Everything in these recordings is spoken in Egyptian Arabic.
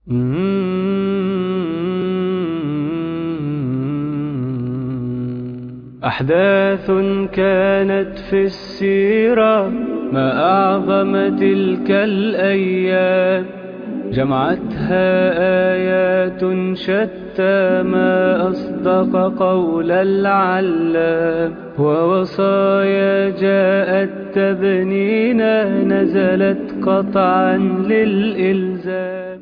أحداث كانت في السيرة ما أعظم تلك الأيام جمعتها آيات شتى ما أصدق قول العلام ووصايا جاءت تبنينا نزلت قطعا للإلزام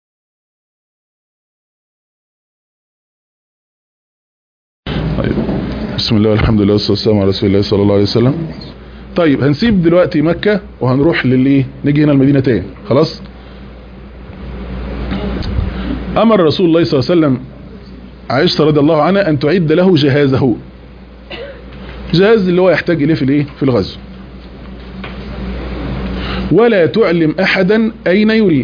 طيب بسم الله والحمد لله والصلاه والسلام على رسول الله صلى الله عليه وسلم طيب هنسيب دلوقتي مكة وهنروح للايه نيجي هنا المدينة تاني خلاص امر رسول الله صلى الله عليه وسلم عائشة رضي الله عنها ان تعد له جهازه جهاز اللي هو يحتاج اليه في الايه في الغزو ولا تعلم احدا اين يريد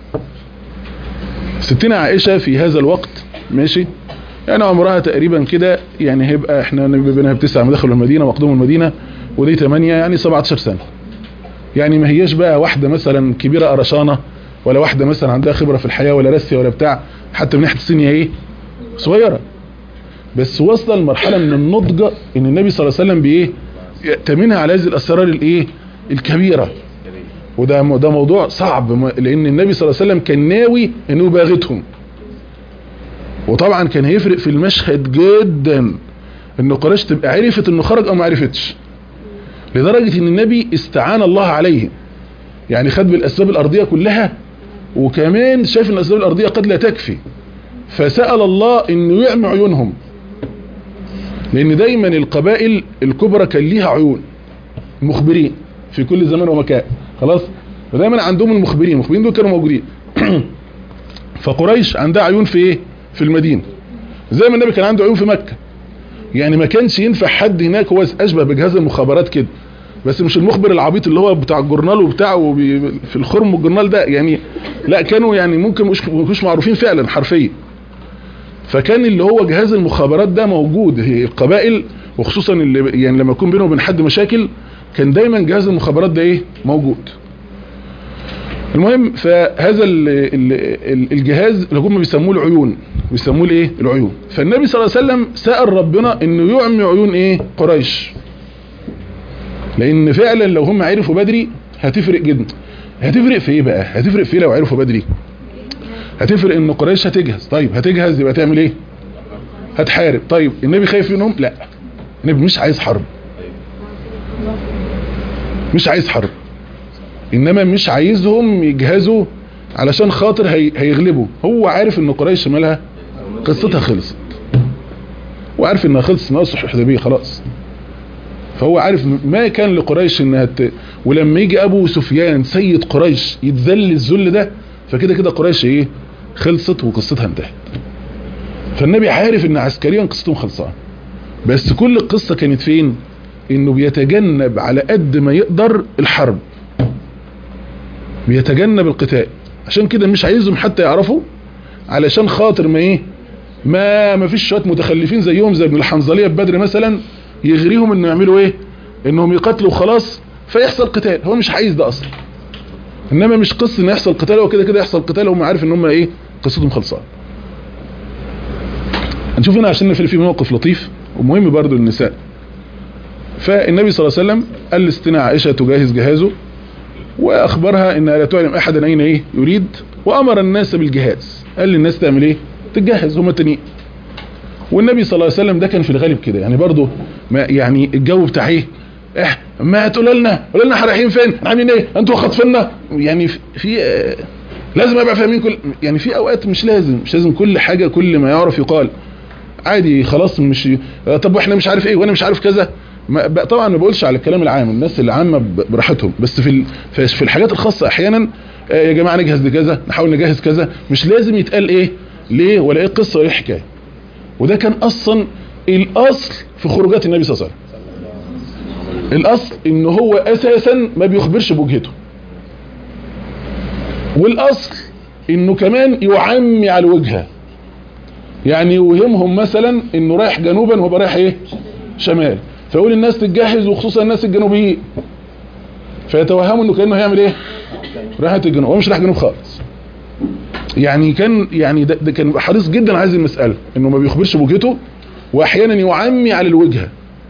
ستنا عائشة في هذا الوقت ماشي يعني عمرها تقريبا كده يعني هيبقى احنا بينها بتسعة ما دخلوا المدينة وقدموا المدينة ودي 8 يعني 17 سنة يعني ما هياش بقى واحدة مثلا كبيرة قرشانة ولا واحدة مثلا عندها خبرة في الحياة ولا راسية ولا بتاع حتى من ناحية السن ايه صغيرة بس وصل المرحلة من النضج ان النبي صلى الله عليه وسلم بايه يأتمنها على هذه الاسرار الايه الكبيرة وده ده موضوع صعب لان النبي صلى الله عليه وسلم كان ناوي انه يباغتهم وطبعا كان هيفرق في المشهد جدا ان قريش تبقى عرفت انه خرج او ما عرفتش لدرجة ان النبي استعان الله عليه يعني خد بالاسباب الارضية كلها وكمان شاف ان الاسباب الارضية قد لا تكفي فسأل الله انه يعمي عيونهم لان دايما القبائل الكبرى كان ليها عيون مخبرين في كل زمان ومكان خلاص ودايما عندهم المخبرين المخبرين دول كانوا موجودين فقريش عندها عيون في ايه في المدينة زي ما النبي كان عنده عيون في مكة يعني ما كانش ينفع حد هناك هو اشبه بجهاز المخابرات كده بس مش المخبر العبيط اللي هو بتاع الجورنال وبتاعه في الخرم والجورنال ده يعني لا كانوا يعني ممكن مش مش معروفين فعلا حرفيا فكان اللي هو جهاز المخابرات ده موجود هي القبائل وخصوصا اللي يعني لما يكون بينه وبين حد مشاكل كان دايما جهاز المخابرات ده ايه موجود المهم فهذا ال ال الجهاز اللي هم بيسموه العيون بيسموه الايه العيون فالنبي صلى الله عليه وسلم سأل ربنا انه يعمي عيون ايه قريش لان فعلا لو هم عرفوا بدري هتفرق جدا هتفرق في ايه بقى هتفرق في ايه لو عرفوا بدري هتفرق ان قريش هتجهز طيب هتجهز يبقى تعمل ايه هتحارب طيب النبي خايف منهم لا النبي مش عايز حرب مش عايز حرب انما مش عايزهم يجهزوا علشان خاطر هي هيغلبوا هو عارف ان قريش مالها قصتها خلصت وعارف انها خلصت من صلح الحديبيه خلاص فهو عارف ما كان لقريش انها ت... ولما يجي ابو سفيان سيد قريش يتذل الذل ده فكده كده قريش ايه خلصت وقصتها انتهت فالنبي عارف ان عسكريا قصتهم خلصان بس كل القصة كانت فين انه بيتجنب على قد ما يقدر الحرب بيتجنب القتال عشان كده مش عايزهم حتى يعرفوا علشان خاطر ما ايه ما ما فيش شويه متخلفين زيهم زي ابن الحنظليه في بدر مثلا يغريهم انه يعملوا ايه انهم يقاتلوا خلاص فيحصل قتال هو مش عايز ده اصلا انما مش قصه ان يحصل قتال هو كده كده يحصل قتال هم عارف ان هم ايه قصتهم خلصان هنشوف هنا عشان نفرق في موقف لطيف ومهم برضو للنساء فالنبي صلى الله عليه وسلم قال لاستنا عائشه تجهز جهازه واخبرها انها لا تعلم احدا اين ايه يريد وامر الناس بالجهاز قال للناس تعمل ايه تتجهز هم التانيين والنبي صلى الله عليه وسلم ده كان في الغالب كده يعني برضه ما يعني الجو بتاع ايه اه ما تقول لنا قول لنا احنا رايحين فين عاملين ايه انتوا خاطفيننا يعني في, في آه لازم ابقى فاهمين كل يعني في اوقات مش لازم مش لازم كل حاجه كل ما يعرف يقال عادي خلاص مش آه طب واحنا مش عارف ايه وانا مش عارف كذا ما طبعا ما بقولش على الكلام العام الناس اللي عامه براحتهم بس في في الحاجات الخاصه احيانا آه يا جماعه نجهز لكذا نحاول نجهز كذا مش لازم يتقال ايه ليه ولا ايه قصه ولا ايه حكايه وده كان اصلا الاصل في خروجات النبي صلى الله عليه وسلم الاصل ان هو اساسا ما بيخبرش بوجهته والاصل انه كمان يعمي على الوجهه يعني يوهمهم مثلا انه رايح جنوبا وهو رايح ايه شمال فيقول الناس تتجهز وخصوصا الناس الجنوبيين فيتوهموا انه كانه هيعمل ايه رايح الجنوب هو مش رايح جنوب خالص يعني كان يعني ده, ده كان حريص جدا على هذه المساله انه ما بيخبرش بوجهته واحيانا يعمي على الوجهه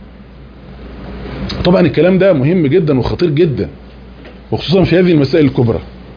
طبعا الكلام ده مهم جدا وخطير جدا وخصوصا في هذه المسائل الكبرى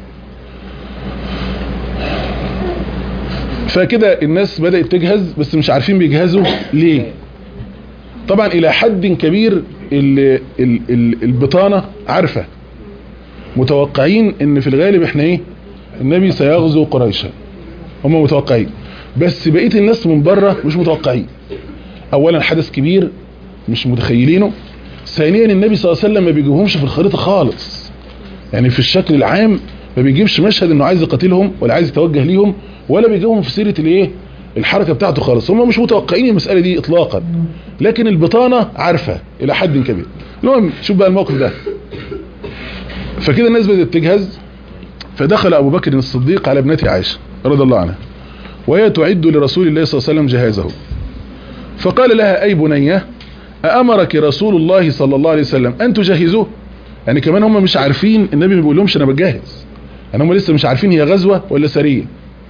فكده الناس بدأت تجهز بس مش عارفين بيجهزوا ليه طبعا الى حد كبير ال ال ال البطانة عارفة متوقعين ان في الغالب احنا ايه النبي سيغزو قريشا هم متوقعين بس بقية الناس من بره مش متوقعين اولا حدث كبير مش متخيلينه ثانيا النبي صلى الله عليه وسلم ما بيجيبهمش في الخريطة خالص يعني في الشكل العام ما بيجيبش مشهد انه عايز يقاتلهم ولا عايز يتوجه ليهم ولا بيجيبهم في سيرة الايه الحركة بتاعته خالص هم مش متوقعين المسألة دي اطلاقا لكن البطانة عارفة الى حد كبير المهم شوف بقى الموقف ده فكده الناس بدأت تجهز فدخل ابو بكر الصديق على ابنته عائشة رضي الله عنها وهي تعد لرسول الله صلى الله عليه وسلم جهازه فقال لها اي بنية أأمرك رسول الله صلى الله عليه وسلم أن تجهزوه يعني كمان هم مش عارفين النبي ما بيقول لهمش أنا بجهز يعني هم لسه مش عارفين هي غزوة ولا سرية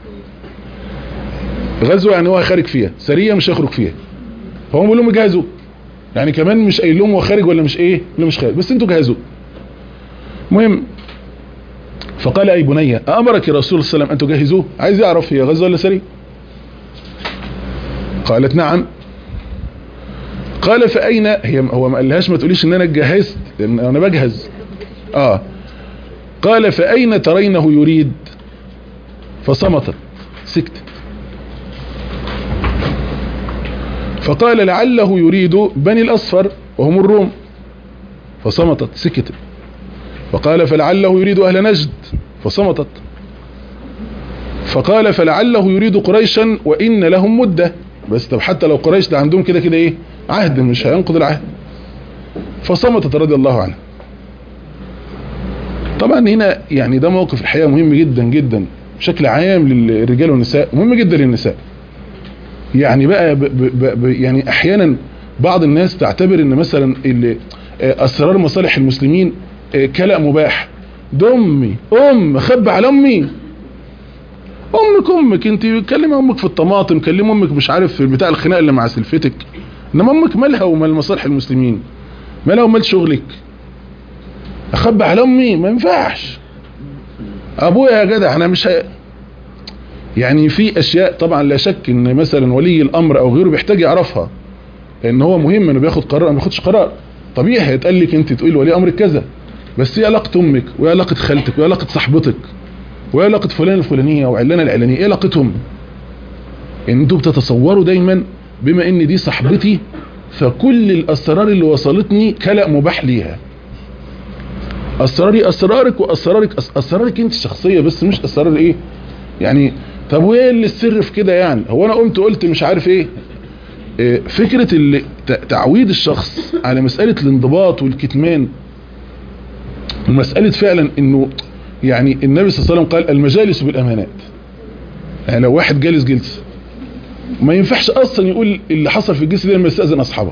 غزوة يعني هو خارج فيها سرية مش هيخرج فيها فهم بيقول لهم جهزوا يعني كمان مش قايل لهم هو خارج ولا مش ايه ولا مش خارج بس انتوا جهزوا المهم فقال اي بنية أأمرك رسول الله صلى الله عليه وسلم أن تجهزوه عايز يعرف هي غزوة ولا سرية قالت نعم قال فأين هي هو ما قالهاش ما تقوليش ان انا جهزت لان انا بجهز اه قال فأين ترينه يريد فصمتت سكتت فقال لعله يريد بني الأصفر وهم الروم فصمتت سكتت فقال فلعله يريد أهل نجد فصمتت فقال فلعله يريد قريشا وإن لهم مدة بس طب حتى لو قريش ده عندهم كده كده ايه عهد مش هينقض العهد فصمتت رضي الله عنها طبعا هنا يعني ده موقف الحقيقة مهم جدا جدا بشكل عام للرجال والنساء مهم جدا للنساء يعني بقى ب ب ب يعني احيانا بعض الناس تعتبر ان مثلا اسرار مصالح المسلمين كلأ مباح ده امي ام خب على امي امك امك انت كلم امك في الطماطم كلم امك مش عارف في بتاع الخناق اللي مع سلفتك انما امك مالها ومال مصالح المسلمين مالها ومال شغلك اخبي على امي ما ينفعش ابويا يا جدع انا مش ه... يعني في اشياء طبعا لا شك ان مثلا ولي الامر او غيره بيحتاج يعرفها لان هو مهم انه بياخد قرار ما بياخدش قرار طبيعي هيتقال لك انت تقول ولي امرك كذا بس ايه علاقه امك وايه علاقه خالتك وايه علاقه صاحبتك وايه علاقه فلان الفلانيه وعلانه العلانيه ايه علاقتهم ان انتوا بتتصوروا دايما بما ان دي صاحبتي فكل الاسرار اللي وصلتني كلأ مباح ليها اسراري اسرارك واسرارك اسرارك انت الشخصيه بس مش اسرار ايه يعني طب وايه اللي السر في كده يعني هو انا قمت قلت مش عارف ايه, إيه فكره اللي تعويد الشخص على مساله الانضباط والكتمان ومساله فعلا انه يعني النبي صلى الله عليه وسلم قال المجالس بالامانات يعني لو واحد جالس جلسه ما ينفعش اصلا يقول اللي حصل في الجلسه دي لما يستاذن اصحابه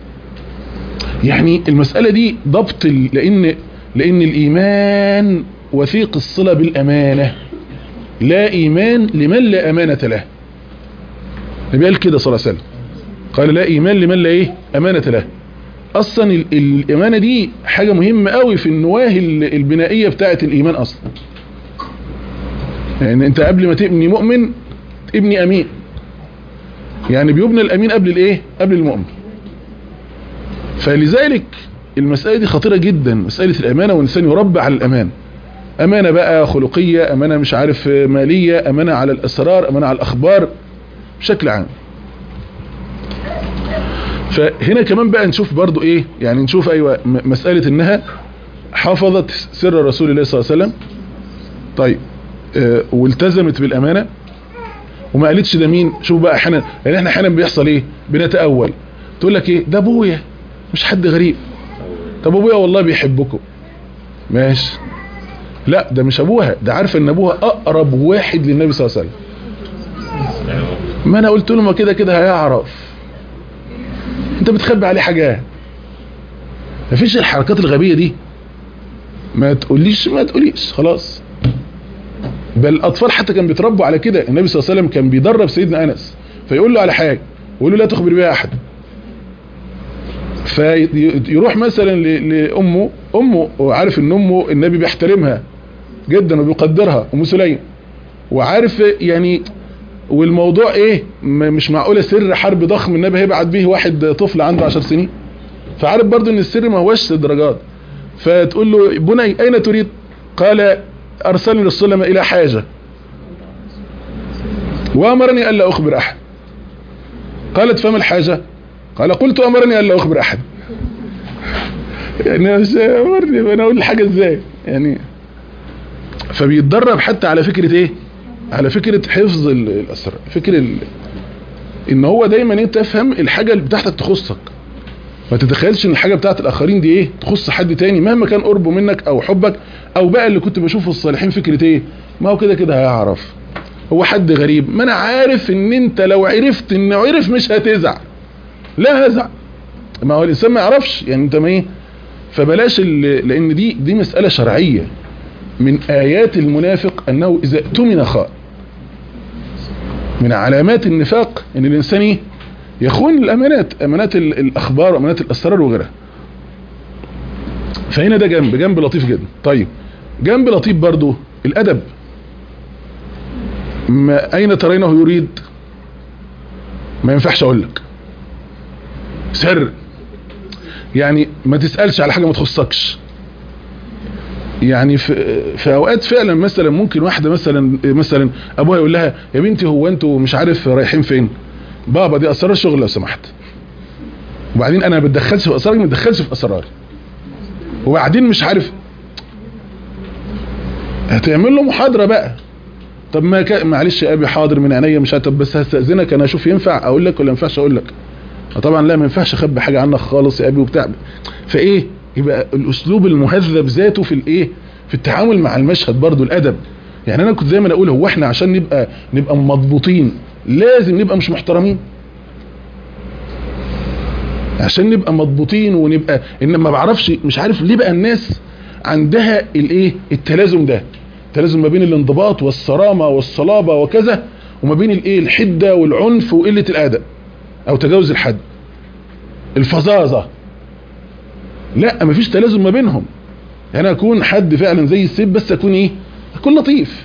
يعني المساله دي ضبط لان لان الايمان وثيق الصله بالامانه لا ايمان لمن لا امانه له النبي قال كده صلى الله عليه وسلم قال لا ايمان لمن لا ايه امانه له اصلا الامانه دي حاجه مهمه قوي في النواهي البنائيه بتاعه الايمان اصلا يعني انت قبل ما تبني مؤمن ابني امين يعني بيبنى الامين قبل الايه قبل المؤمن فلذلك المسألة دي خطيرة جدا مسألة الامانة والانسان يربى على الامان امانة بقى خلقية امانة مش عارف مالية امانة على الاسرار امانة على الاخبار بشكل عام فهنا كمان بقى نشوف برضو ايه يعني نشوف ايوه مسألة انها حفظت سر رسول الله صلى الله عليه وسلم طيب اه والتزمت بالامانة وما قالتش ده مين شوف بقى احيانا يعني احنا احيانا بيحصل ايه بنتأول تقول لك ايه ده ابويا مش حد غريب طب ابويا والله بيحبكم ماشي لا ده مش ابوها ده عارفه ان ابوها اقرب واحد للنبي صلى الله عليه وسلم ما انا قلت له ما كده كده هيعرف انت بتخبي عليه حاجات مفيش الحركات الغبيه دي ما تقوليش ما تقوليش خلاص بل الاطفال حتى كان بيتربوا على كده النبي صلى الله عليه وسلم كان بيدرب سيدنا انس فيقول له على حاجه ويقول له لا تخبر بها احد فيروح مثلا ل- لامه امه وعارف ان امه النبي بيحترمها جدا وبيقدرها ام سليم وعارف يعني والموضوع ايه م- مش معقوله سر حرب ضخم النبي هيبعت به واحد طفل عنده 10 سنين فعارف برضو ان السر ما هوش الدرجات فتقول له بني اين تريد قال ارسلني رسول الله الى حاجه وامرني الا اخبر احد قالت فما الحاجه قال قلت امرني الا اخبر احد يعني مش امرني انا اقول الحاجه ازاي يعني فبيتدرب حتى على فكره ايه على فكره حفظ ال- الاسرار فكر ال... ان هو دايما انت تفهم الحاجه اللي بتاعتك تخصك ما تتخيلش ان الحاجه بتاعت الاخرين دي ايه تخص حد تاني مهما كان قربه منك او حبك او بقى اللي كنت بشوفه الصالحين فكره ايه ما هو كده كده هيعرف هو حد غريب ما انا عارف ان انت لو عرفت انه عرف مش هتزعل لا هزعل ما هو الانسان ما يعرفش يعني انت ما ايه فبلاش ال- لان دي دي مساله شرعيه من ايات المنافق انه اذا اؤتمن خان من علامات النفاق ان الانسان ايه يخون الامانات امانات ال- الاخبار وامانات الاسرار وغيرها فهنا ده جنب جنب لطيف جدا طيب جنب لطيف برضو الادب ما اين ترينه يريد ما ينفعش اقول لك سر يعني ما تسالش على حاجه ما تخصكش يعني في, في اوقات فعلا مثلا ممكن واحده مثلا مثلا ابوها يقول لها يا بنتي هو انتوا مش عارف رايحين فين بابا دي اسرار الشغل لو سمحت وبعدين انا ما بتدخلش في اسرارك ما بتدخلش في اسراري وبعدين مش عارف هتعمل له محاضره بقى طب ما كا... معلش يا ابي حاضر من عينيا مش هتب بس هستاذنك انا اشوف ينفع اقول لك ولا ما ينفعش اقول لك طبعا لا ما ينفعش اخبي حاجه عنك خالص يا ابي وبتاع فايه يبقى الاسلوب المهذب ذاته في الايه في التعامل مع المشهد برضو الادب يعني انا كنت دايما اقول هو احنا عشان نبقى نبقى مضبوطين لازم نبقى مش محترمين عشان نبقى مضبوطين ونبقى ان ما بعرفش مش عارف ليه بقى الناس عندها الايه التلازم ده التلازم ما بين الانضباط والصرامه والصلابه وكذا وما بين الايه الحده والعنف وقله الادب او تجاوز الحد الفظاظه لا مفيش تلازم ما بينهم يعني انا اكون حد فعلا زي السيف بس اكون ايه اكون لطيف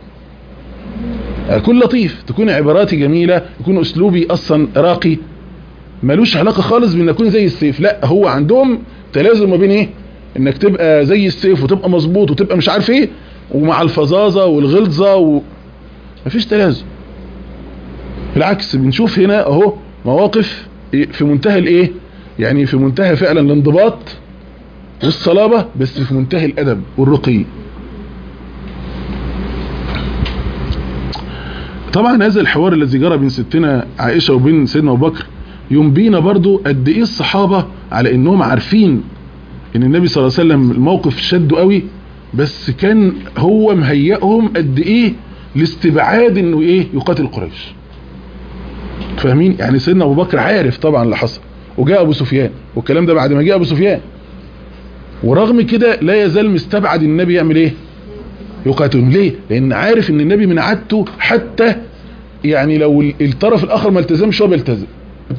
اكون لطيف تكون عباراتي جميله يكون اسلوبي اصلا راقي ملوش علاقه خالص بان اكون زي السيف لا هو عندهم تلازم ما بين ايه انك تبقى زي السيف وتبقى مظبوط وتبقى مش عارف ايه ومع الفظاظه والغلظه و... مفيش تلازم بالعكس بنشوف هنا اهو مواقف في منتهى الايه يعني في منتهى فعلا الانضباط والصلابة بس في منتهى الادب والرقي طبعا هذا الحوار الذي جرى بين ستنا عائشة وبين سيدنا ابو بكر ينبينا برضو قد ايه الصحابة على انهم عارفين ان النبي صلى الله عليه وسلم الموقف شده قوي بس كان هو مهيئهم قد ايه لاستبعاد انه ايه يقاتل قريش فاهمين يعني سيدنا ابو بكر عارف طبعا اللي حصل وجاء ابو سفيان والكلام ده بعد ما جاء ابو سفيان ورغم كده لا يزال مستبعد النبي يعمل ايه يقاتلهم ليه لان عارف ان النبي من عادته حتى يعني لو الطرف الاخر ما التزمش هو بيلتزم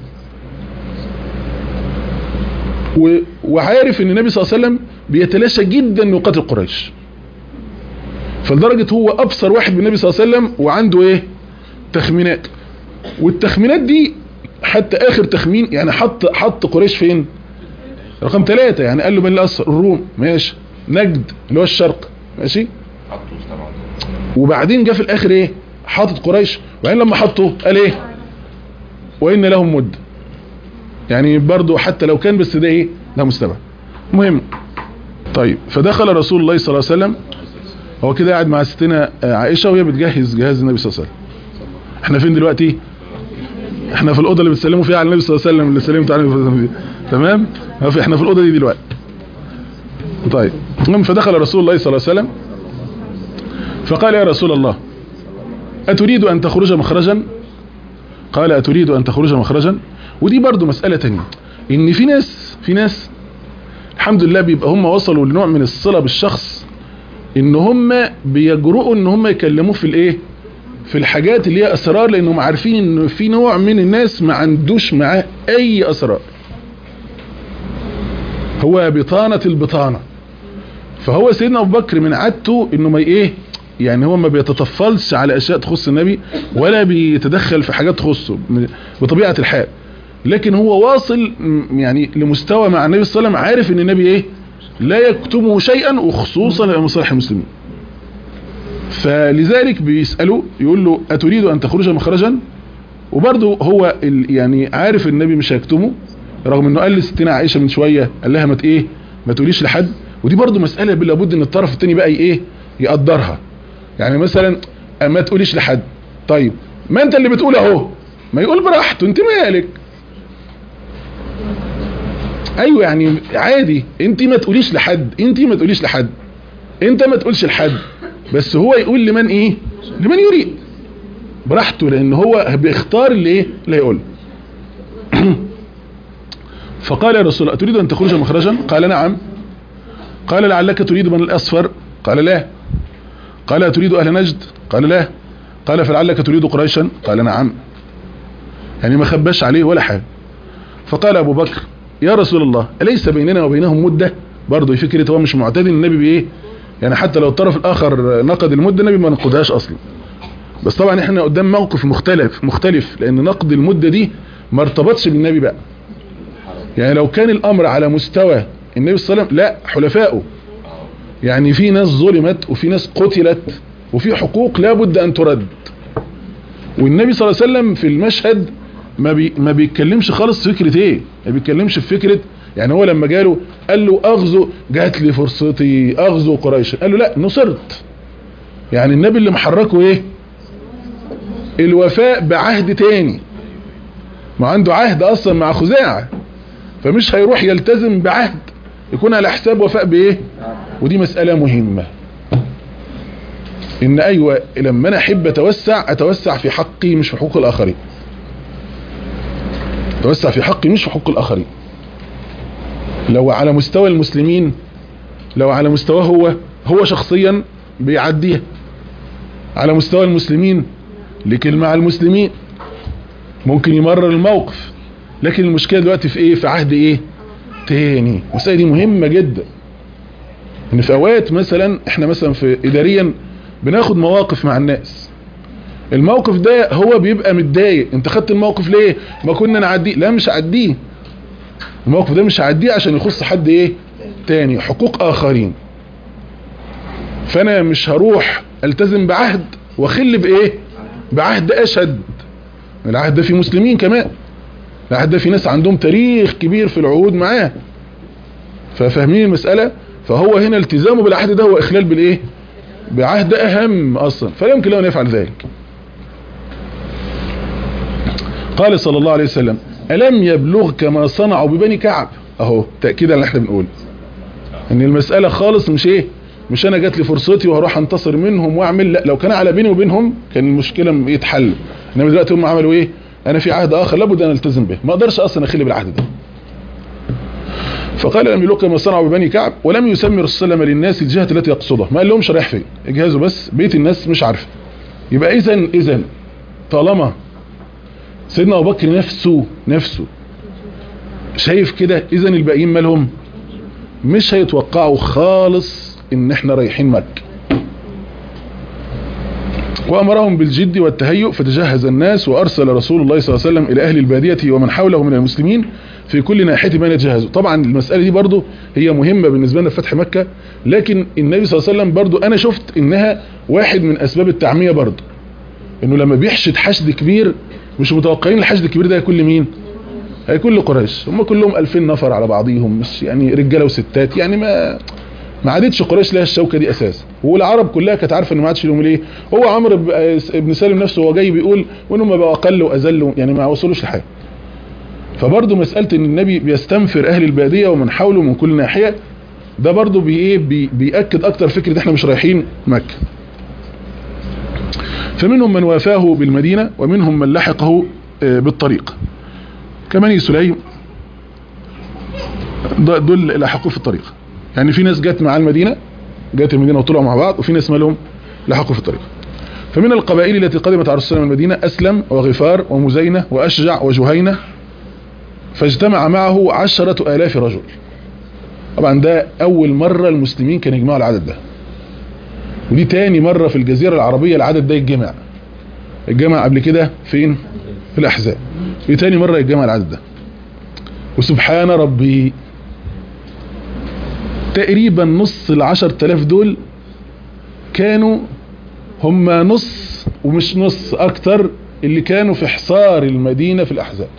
وعارف ان النبي صلى الله عليه وسلم بيتلاشى جدا انه يقاتل قريش فلدرجة هو ابصر واحد بالنبي صلى الله عليه وسلم وعنده ايه تخمينات والتخمينات دي حتى اخر تخمين يعني حط حط قريش فين رقم ثلاثة يعني قال له من الأسر الروم ماشي نجد اللي هو الشرق ماشي وبعدين جه في الاخر ايه حاطط قريش وبعدين لما حطه قال ايه وان لهم مد يعني برضو حتى لو كان بس ده ايه ده مستبعد مهم طيب فدخل رسول الله صلى الله عليه وسلم هو كده قاعد مع ستنا عائشة وهي بتجهز جهاز النبي صلى الله عليه وسلم احنا فين دلوقتي احنا في الاوضه اللي بتسلموا فيها على النبي صلى الله عليه وسلم اللي سلمت على النبي تمام احنا في الاوضه دي دلوقتي طيب المهم فدخل رسول الله صلى الله عليه وسلم فقال يا رسول الله اتريد ان تخرج مخرجا قال اتريد ان تخرج مخرجا ودي برضو مسألة تانية ان في ناس في ناس الحمد لله بيبقى هم وصلوا لنوع من الصلة بالشخص ان هم بيجرؤوا ان هم يكلموه في الايه في الحاجات اللي هي اسرار لانهم عارفين ان في نوع من الناس ما عندوش معاه اي اسرار هو بطانة البطانة فهو سيدنا ابو بكر من عادته انه ما ايه يعني هو ما بيتطفلش على اشياء تخص النبي ولا بيتدخل في حاجات تخصه بطبيعة الحال لكن هو واصل يعني لمستوى مع النبي صلى الله عليه وسلم عارف ان النبي ايه لا يكتمه شيئا وخصوصا لمصالح المسلمين فلذلك بيسأله يقول له أتريد أن تخرج مخرجا وبرضه هو يعني عارف النبي مش هيكتمه رغم انه قال لستنا عائشة من شوية قال لها ما ايه ما تقوليش لحد ودي برضه مسألة لابد ان الطرف التاني بقى ايه يقدرها يعني مثلا ما تقوليش لحد طيب ما انت اللي بتقول اهو ما يقول براحته انت مالك ايوه يعني عادي انت ما تقوليش لحد انت ما تقوليش لحد انت ما تقولش لحد بس هو يقول لمن ايه لمن يريد براحته لان هو بيختار اللي ايه لا يقول فقال يا رسول الله اتريد ان تخرج مخرجا قال نعم قال لعلك تريد من الاصفر قال لا قال اتريد اهل نجد قال لا قال فلعلك تريد قريشا قال نعم يعني ما خباش عليه ولا حاجه فقال ابو بكر يا رسول الله أليس بيننا وبينهم مدة برضه فكرة هو مش معتدل النبي بإيه يعني حتى لو الطرف الآخر نقد المدة النبي ما نقدهاش أصلا بس طبعا احنا قدام موقف مختلف مختلف لأن نقد المدة دي ما ارتبطش بالنبي بقى يعني لو كان الأمر على مستوى النبي صلى الله عليه وسلم لا حلفائه يعني في ناس ظلمت وفي ناس قتلت وفي حقوق لابد أن ترد والنبي صلى الله عليه وسلم في المشهد ما بي ما بيتكلمش خالص فكرة ايه ما بيتكلمش في فكرة يعني هو لما جاله قال له اغزو جات لي فرصتي اغزو قريش قال له لا نصرت يعني النبي اللي محركه ايه الوفاء بعهد تاني ما عنده عهد اصلا مع خزاعة فمش هيروح يلتزم بعهد يكون على حساب وفاء بايه ودي مسألة مهمة ان ايوه لما انا احب اتوسع اتوسع في حقي مش في حقوق الاخرين توسع في حقي مش في حقوق الآخرين لو على مستوى المسلمين لو على مستوى هو هو شخصيا بيعديها على مستوى المسلمين لكلمة على المسلمين ممكن يمرر الموقف لكن المشكلة دلوقتي في ايه في عهد ايه تاني المسألة دي مهمة جدا ان في اوقات مثلا احنا مثلا في اداريا بناخد مواقف مع الناس الموقف ده هو بيبقى متضايق انت خدت الموقف ليه ما كنا نعديه لا مش هعديه الموقف ده مش هعديه عشان يخص حد ايه تاني حقوق اخرين فانا مش هروح التزم بعهد واخل بايه بعهد اشد العهد ده في مسلمين كمان العهد ده في ناس عندهم تاريخ كبير في العهود معاه ففاهمين المسألة فهو هنا التزامه بالعهد ده هو اخلال بالايه بعهد اهم اصلا فلا يمكن له ان يفعل ذلك قال صلى الله عليه وسلم ألم يبلغك ما صنعوا ببني كعب اهو تأكيدا اللي احنا بنقول ان المسألة خالص مش ايه مش انا جات لي فرصتي وهروح انتصر منهم واعمل لا لو كان على بيني وبينهم كان المشكلة يتحل انما دلوقتي هم عملوا ايه انا في عهد اخر لابد ان التزم به ما اقدرش اصلا اخلي بالعهد ده فقال لم يلوك ما صنعوا ببني كعب ولم يسمي رسول الله للناس الجهة التي يقصدها ما قال لهمش رايح فين اجهزوا بس بيت الناس مش عارفه يبقى اذا اذا طالما سيدنا ابو بكر نفسه نفسه شايف كده اذا الباقيين مالهم مش هيتوقعوا خالص ان احنا رايحين مكة وامرهم بالجد والتهيؤ فتجهز الناس وارسل رسول الله صلى الله عليه وسلم الى اهل البادية ومن حوله من المسلمين في كل ناحية ما يتجهزوا طبعا المسألة دي برضو هي مهمة بالنسبة لنا في فتح مكة لكن النبي صلى الله عليه وسلم برضو انا شفت انها واحد من اسباب التعمية برضو انه لما بيحشد حشد كبير مش متوقعين الحشد الكبير ده هيكون لمين هيكون لقريش هم كلهم 2000 نفر على بعضيهم مش يعني رجاله وستات يعني ما ما عادتش قريش لها الشوكه دي اساسا والعرب كلها كانت عارفه ان ما عادش لهم ليه هو عمرو بن سالم نفسه هو جاي بيقول وانهم بقوا اقل واذل يعني ما وصلوش لحاجه فبرضه مساله ان النبي بيستنفر اهل الباديه ومن حوله من كل ناحيه ده برضه بي ايه بي بياكد اكتر فكره احنا مش رايحين مكه فمنهم من وافاه بالمدينة ومنهم من لحقه بالطريق كمني سليم دول لحقوه في الطريق يعني في ناس جت مع المدينة جات المدينة وطلعوا مع بعض وفي ناس مالهم لحقوا في الطريق فمن القبائل التي قدمت على الرسول من المدينة أسلم وغفار ومزينة وأشجع وجهينة فاجتمع معه عشرة آلاف رجل طبعا ده أول مرة المسلمين كانوا يجمعوا العدد ده ودي تاني مرة في الجزيرة العربية العدد ده يتجمع الجمع قبل كده فين في الأحزاب دي تاني مرة يتجمع العدد ده وسبحان ربي تقريبا نص العشر تلاف دول كانوا هم نص ومش نص اكتر اللي كانوا في حصار المدينة في الاحزاب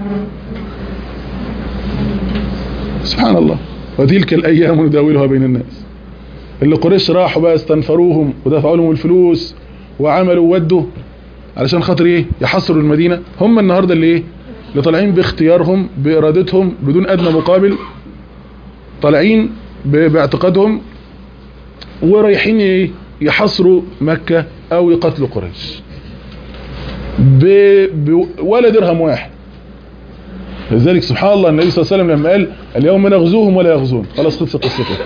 سبحان الله وتلك الايام نداولها بين الناس اللي قريش راحوا بقى استنفروهم ودفعوا لهم الفلوس وعملوا ودوا علشان خاطر ايه يحصروا المدينة هم النهاردة اللي ايه اللي طالعين باختيارهم بارادتهم بدون ادنى مقابل طالعين باعتقادهم ورايحين ايه يحصروا مكة او يقتلوا قريش ب... ب... ولا درهم واحد لذلك سبحان الله النبي صلى الله عليه وسلم لما قال اليوم نغزوهم ولا يغزون خلاص خلصت قصته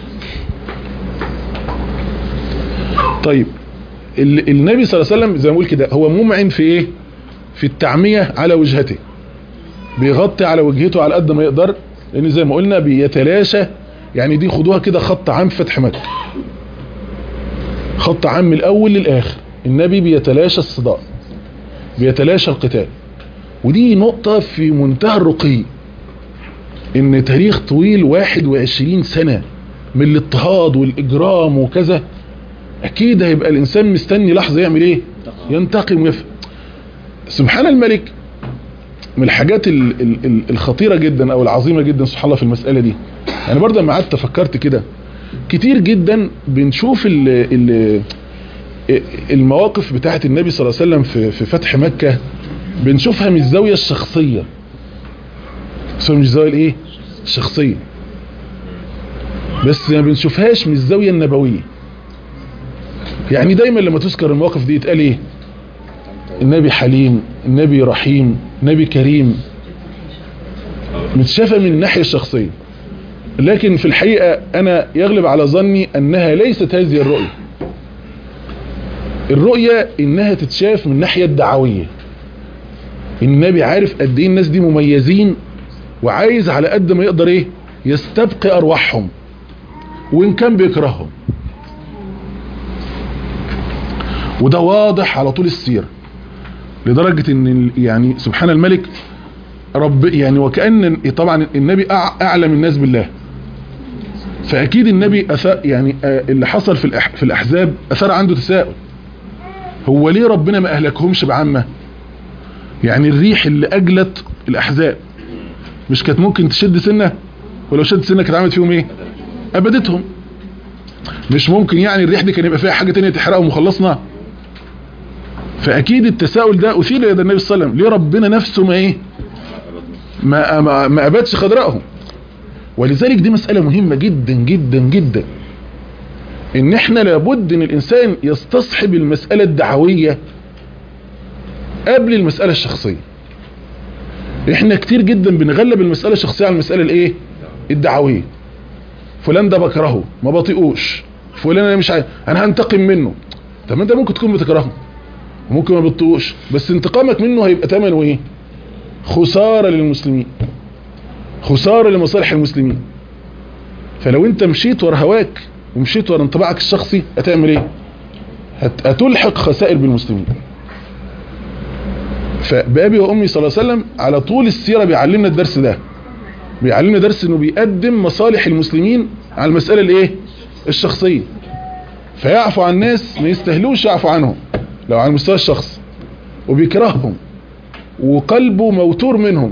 طيب ال... النبي صلى الله عليه وسلم زي ما بقول كده هو ممعن في ايه في التعمية على وجهته بيغطي على وجهته على قد ما يقدر لان زي ما قلنا بيتلاشى يعني دي خدوها كده خط عام فتح مكة خط عام من الاول للاخر النبي بيتلاشى الصداع بيتلاشى القتال ودي نقطة في منتهى الرقي ان تاريخ طويل 21 سنة من الاضطهاد والاجرام وكذا اكيد هيبقى الانسان مستني لحظة يعمل ايه ينتقم ويفهم سبحان الملك من الحاجات ال ال الخطيرة جدا او العظيمة جدا سبحان الله في المسألة دي يعني برضه لما قعدت فكرت كده كتير جدا بنشوف ال ال المواقف بتاعه النبي صلى الله عليه وسلم في, في فتح مكة بنشوفها من الزاوية الشخصية بس مش الزاوية الايه الشخصية بس ما بنشوفهاش من الزاوية النبوية يعني دايما لما تذكر المواقف دي يتقال ايه النبي حليم النبي رحيم النبي كريم متشافة من الناحية الشخصية لكن في الحقيقة انا يغلب على ظني انها ليست هذه الرؤية الرؤية انها تتشاف من الناحية الدعوية النبي عارف قد ايه الناس دي مميزين وعايز على قد ما يقدر ايه يستبقي ارواحهم وان كان بيكرههم وده واضح على طول السيرة لدرجة ان يعني سبحان الملك رب يعني وكأن طبعا النبي اعلم الناس بالله فاكيد النبي أثار يعني اللي حصل في في الاحزاب اثار عنده تساؤل هو ليه ربنا ما اهلكهمش بعامة يعني الريح اللي اجلت الاحزاب مش كانت ممكن تشد سنة ولو شد سنة كانت عملت فيهم ايه ابدتهم مش ممكن يعني الريح دي كان يبقى فيها حاجة تانية تحرقهم وخلصنا فاكيد التساؤل ده اثير لدى النبي صلى الله عليه وسلم ليه ربنا نفسه ما ايه ما, ما, ما ابدش خضرائهم ولذلك دي مسألة مهمة جدا جدا جدا ان احنا لابد ان الانسان يستصحب المسألة الدعوية قبل المسألة الشخصية احنا كتير جدا بنغلب المسألة الشخصية على المسألة الايه الدعوية فلان ده بكرهه ما بطيقوش فلان انا مش عايز انا هنتقم منه طب انت ممكن تكون بتكرهه ممكن ما بتطيقوش بس انتقامك منه هيبقى ثمنه ايه خسارة للمسلمين خسارة لمصالح المسلمين فلو انت مشيت ورا هواك ومشيت ورا انطباعك الشخصي هتعمل ايه هتلحق خسائر بالمسلمين فبابي وامي صلى الله عليه وسلم على طول السيرة بيعلمنا الدرس ده بيعلمنا درس انه بيقدم مصالح المسلمين على المسألة الايه الشخصية فيعفو عن الناس ما يستهلوش يعفو عنهم لو على المستوى الشخصي وبيكرههم وقلبه موتور منهم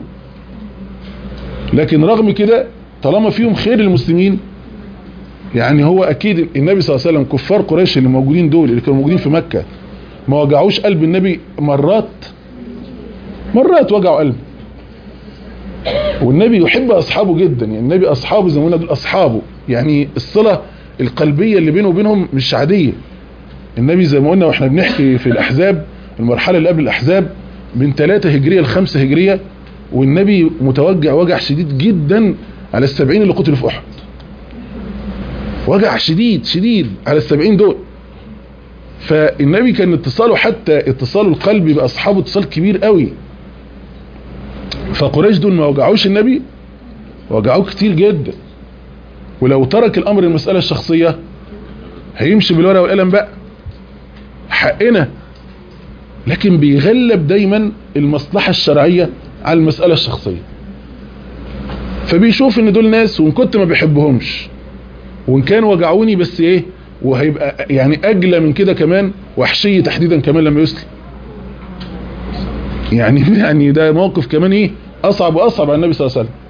لكن رغم كده طالما فيهم خير المسلمين يعني هو اكيد النبي صلى الله عليه وسلم كفار قريش اللي موجودين دول اللي كانوا موجودين في مكة ما وجعوش قلب النبي مرات مرات وجعوا قلبه والنبي يحب اصحابه جدا يعني النبي اصحابه زي ما قلنا دول اصحابه يعني الصلة القلبية اللي بينه وبينهم مش عادية النبي زي ما قلنا واحنا بنحكي في الاحزاب المرحلة اللي قبل الاحزاب من 3 هجرية ل 5 هجرية والنبي متوجع وجع شديد جدا على السبعين اللي قتلوا في احد وجع شديد شديد على السبعين دول فالنبي كان اتصاله حتى اتصال القلب بأصحابه اتصال كبير قوي فقريش دول ما وجعوش النبي وجعوه كتير جدا ولو ترك الامر المسألة الشخصية هيمشي بالورقة والقلم بقى حقنا لكن بيغلب دايما المصلحة الشرعية على المسألة الشخصية فبيشوف ان دول ناس وان كنت ما بيحبهمش وان كان وجعوني بس ايه وهيبقى يعني اجلى من كده كمان وحشية تحديدا كمان لما يسلم يعني يعني ده موقف كمان ايه اصعب واصعب على النبي صلى الله عليه وسلم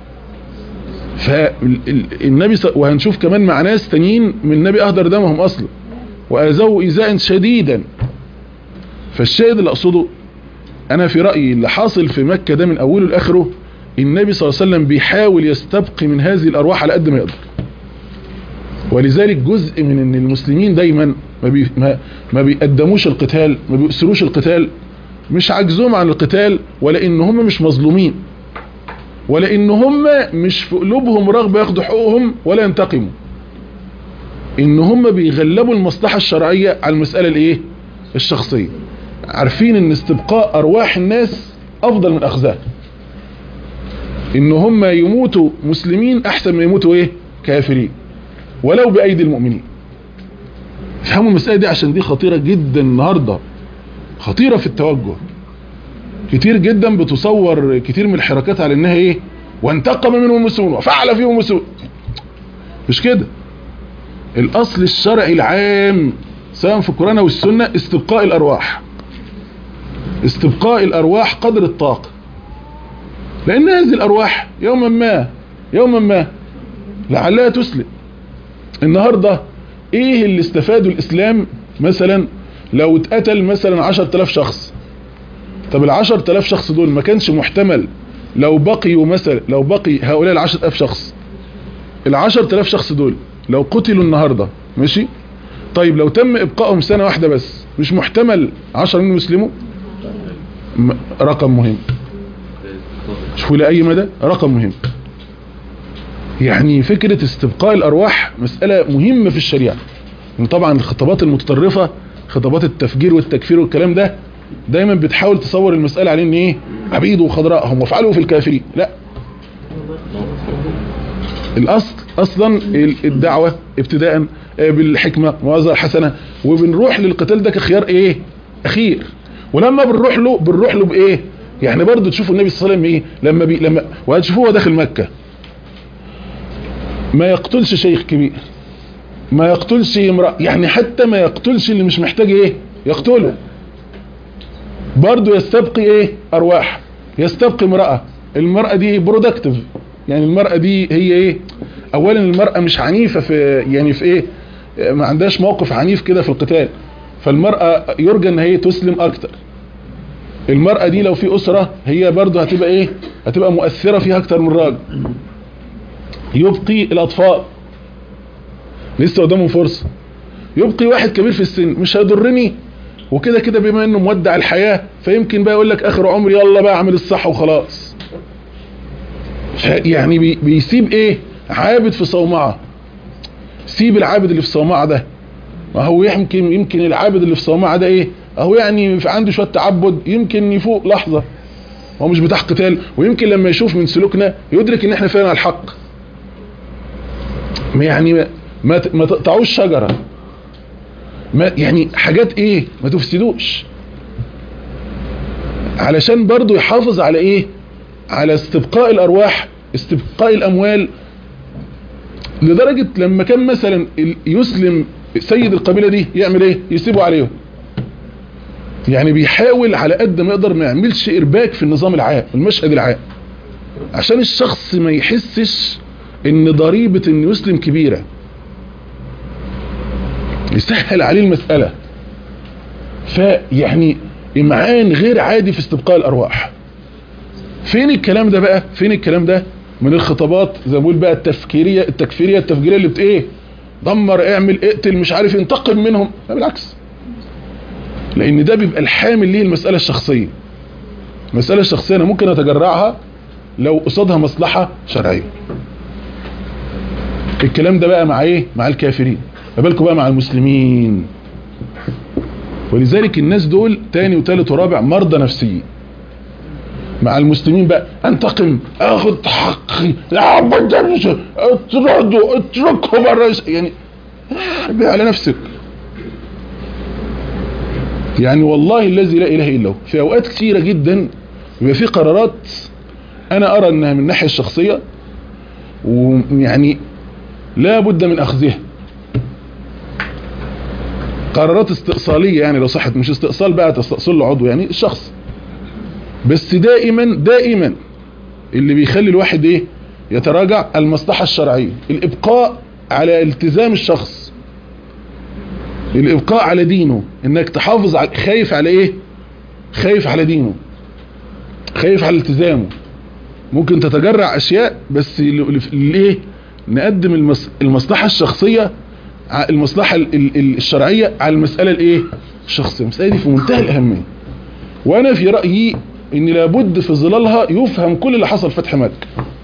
فالنبي ص... وهنشوف كمان مع ناس تانيين من النبي اهدر دمهم اصلا واذوه ايذاء شديدا فالشاهد اللي اقصده انا في رأيي اللي حاصل في مكة ده من اوله لاخره النبي صلى الله عليه وسلم بيحاول يستبقي من هذه الارواح على قد ما يقدر ولذلك جزء من ان المسلمين دايما ما, بي ما, ما بيقدموش القتال ما بيؤثروش القتال مش عجزهم عن القتال ولا ان هم مش مظلومين ولا ان هم مش في قلوبهم رغبة ياخدوا حقوقهم ولا ينتقموا ان هم بيغلبوا المصلحة الشرعية على المسألة الايه الشخصية عارفين ان استبقاء ارواح الناس افضل من اخذها ان هم يموتوا مسلمين احسن ما يموتوا ايه كافرين ولو بايدي المؤمنين فهموا المسألة دي عشان دي خطيرة جدا النهاردة خطيرة في التوجه كتير جدا بتصور كتير من الحركات على انها ايه وانتقم منهم المسلمون وفعل فيهم مسلمون مش كده الاصل الشرعي العام سواء في القرآن والسنة استبقاء الارواح استبقاء الارواح قدر الطاقة لان هذه الارواح يوما ما يوما ما لعلها تسلم النهاردة ايه اللي استفادوا الاسلام مثلا لو اتقتل مثلا عشر تلاف شخص طب العشر تلاف شخص دول ما كانش محتمل لو بقيوا مثلا لو بقي هؤلاء العشر تلاف شخص العشر تلاف شخص دول لو قتلوا النهاردة ماشي طيب لو تم ابقائهم سنة واحدة بس مش محتمل عشر منهم يسلموا رقم مهم شوفوا لأي مدى رقم مهم يعني فكرة استبقاء الأرواح مسألة مهمة في الشريعة طبعا الخطابات المتطرفة خطابات التفجير والتكفير والكلام ده دايما بتحاول تصور المسألة عليه ان ايه عبيد وخضراء هم وافعلوا في الكافرين لا الاصل اصلا الدعوة ابتداء بالحكمة موازة الحسنة وبنروح للقتال ده كخيار ايه اخير ولما بنروح له بنروح له بايه يعني برضو تشوفوا النبي صلى الله عليه وسلم ايه لما بي لما وهتشوفوه داخل مكة ما يقتلش شيخ كبير ما يقتلش امرأة يعني حتى ما يقتلش اللي مش محتاج ايه يقتله برضو يستبقي ايه ارواح يستبقي امرأة المرأة دي برودكتيف يعني المرأة دي هي ايه اولا المرأة مش عنيفة في يعني في ايه ما عندهاش موقف عنيف كده في القتال فالمرأة يرجى ان هي تسلم اكتر المرأة دي لو في اسرة هي برضو هتبقى ايه هتبقى مؤثرة فيها اكتر من الراجل يبقي الاطفال لسه قدامهم فرصة يبقي واحد كبير في السن مش هيضرني وكده كده بما انه مودع الحياة فيمكن بقى يقول لك اخر عمري يلا بقى اعمل الصح وخلاص يعني بي بيسيب ايه عابد في صومعة سيب العابد اللي في صومعة ده ما هو يمكن يمكن العابد اللي في صومعة ده ايه اهو يعني عنده شوية تعبد يمكن يفوق لحظة هو مش بتاع قتال ويمكن لما يشوف من سلوكنا يدرك ان احنا فعلا على الحق يعني ما ما تقطعوش شجرة ما يعني حاجات ايه ما تفسدوش علشان برضو يحافظ على ايه على استبقاء الارواح استبقاء الاموال لدرجة لما كان مثلا يسلم سيد القبيلة دي يعمل ايه يسيبوا عليهم يعني بيحاول على قد ما يقدر ما يعملش ارباك في النظام العام المشهد العام عشان الشخص ما يحسش ان ضريبة انه يسلم كبيرة يسهل عليه المسألة فيعني امعان غير عادي في استبقاء الارواح فين الكلام ده بقى فين الكلام ده من الخطابات زي ما بقول بقى التفكيرية التكفيرية التفجيرية اللي بت ايه دمر اعمل اقتل مش عارف ينتقم منهم لا بالعكس لان ده بيبقى الحامل ليه المسألة الشخصية المسألة الشخصية انا ممكن اتجرعها لو قصادها مصلحة شرعية الكلام ده بقى مع ايه مع الكافرين ما بالكم بقى مع المسلمين ولذلك الناس دول تاني وتالت ورابع مرضى نفسيين مع المسلمين بقى انتقم اخد حقي يا بدرس اطردوا اتركوا بره يعني حربي على نفسك يعني والله الذي لا اله الا هو في اوقات كثيره جدا بيبقى في قرارات انا ارى انها من الناحيه الشخصيه ويعني لا بد من اخذها قرارات استئصاليه يعني لو صحت مش استئصال بقى تستأصل له عضو يعني الشخص بس دائما دائما اللي بيخلي الواحد ايه يتراجع المصلحة الشرعية الابقاء على التزام الشخص الابقاء على دينه انك تحافظ على خايف على ايه خايف على دينه خايف على التزامه ممكن تتجرع اشياء بس ليه نقدم المص... المصلحة الشخصية المصلحة الشرعية على المسألة الايه الشخصية المسألة دي في منتهى الاهمية وانا في رأيي ان لابد في ظلالها يفهم كل اللي حصل فتح مكة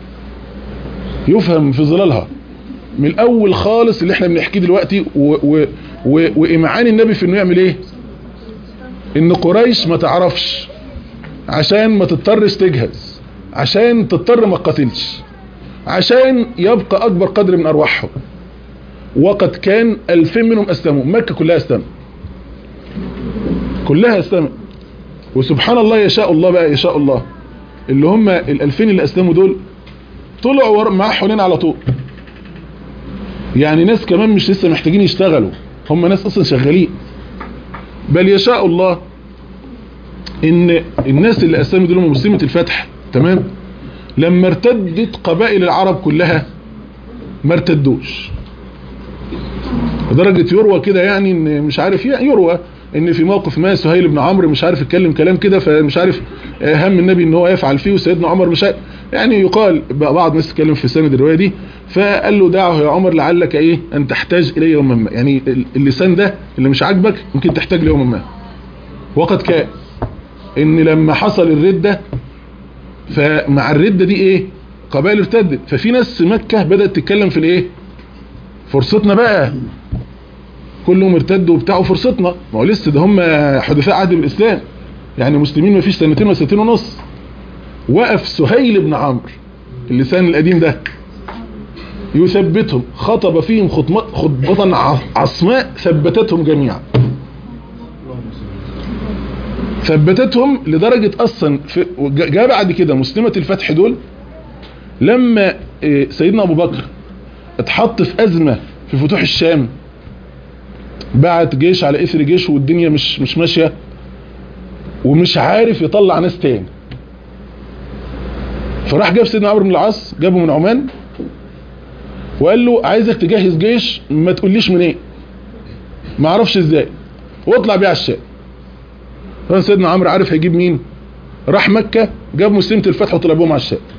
يفهم في ظلالها من الاول خالص اللي احنا بنحكيه دلوقتي و و و وامعان النبي في انه يعمل ايه ان قريش ما تعرفش عشان ما تضطرش تجهز عشان تضطر ما تقاتلش عشان يبقى اكبر قدر من ارواحهم وقد كان الفين منهم اسلموا مكة كلها اسلمت كلها اسلمت وسبحان الله يشاء الله بقى يشاء الله اللي هم الالفين اللي اسلموا دول طلعوا معاه حوالين على طول يعني ناس كمان مش لسه محتاجين يشتغلوا هم ناس اصلا شغالين بل يشاء الله ان الناس اللي اسلموا دول هم مسلمة الفتح تمام لما ارتدت قبائل العرب كلها ما ارتدوش لدرجة يروى كده يعني ان مش عارف يروى ان في موقف ما سهيل بن عمرو مش عارف يتكلم كلام كده فمش عارف هم النبي ان هو يفعل فيه وسيدنا عمر مش عارف يعني يقال بعض الناس تتكلم في سند الروايه دي فقال له دعه يا عمر لعلك ايه ان تحتاج الي يوما ما يعني اللسان ده اللي مش عاجبك ممكن تحتاج له يوما ما وقد كان ان لما حصل الرده فمع الرده دي ايه قبائل ارتدت ففي ناس في مكه بدات تتكلم في الايه فرصتنا بقى كلهم ارتدوا وبتاعوا فرصتنا ما هو لسه ده هم حدثاء عهد بالاسلام يعني مسلمين ما فيش سنتين ولا سنتين ونص وقف سهيل بن عمرو اللسان القديم ده يثبتهم خطب فيهم خطبة عصماء ثبتتهم جميعا ثبتتهم لدرجة اصلا جاء بعد كده مسلمة الفتح دول لما سيدنا ابو بكر اتحط في ازمة في فتوح الشام بعت جيش على اثر جيش والدنيا مش مش ماشيه ومش عارف يطلع ناس تاني فراح جاب سيدنا عمرو بن العاص جابه من عمان وقال له عايزك تجهز جيش ما تقوليش منين إيه؟ ما اعرفش ازاي واطلع بيه على الشام فان سيدنا عمرو عارف هيجيب مين راح مكة جاب مسلمة الفتح وطلع بهم على الشام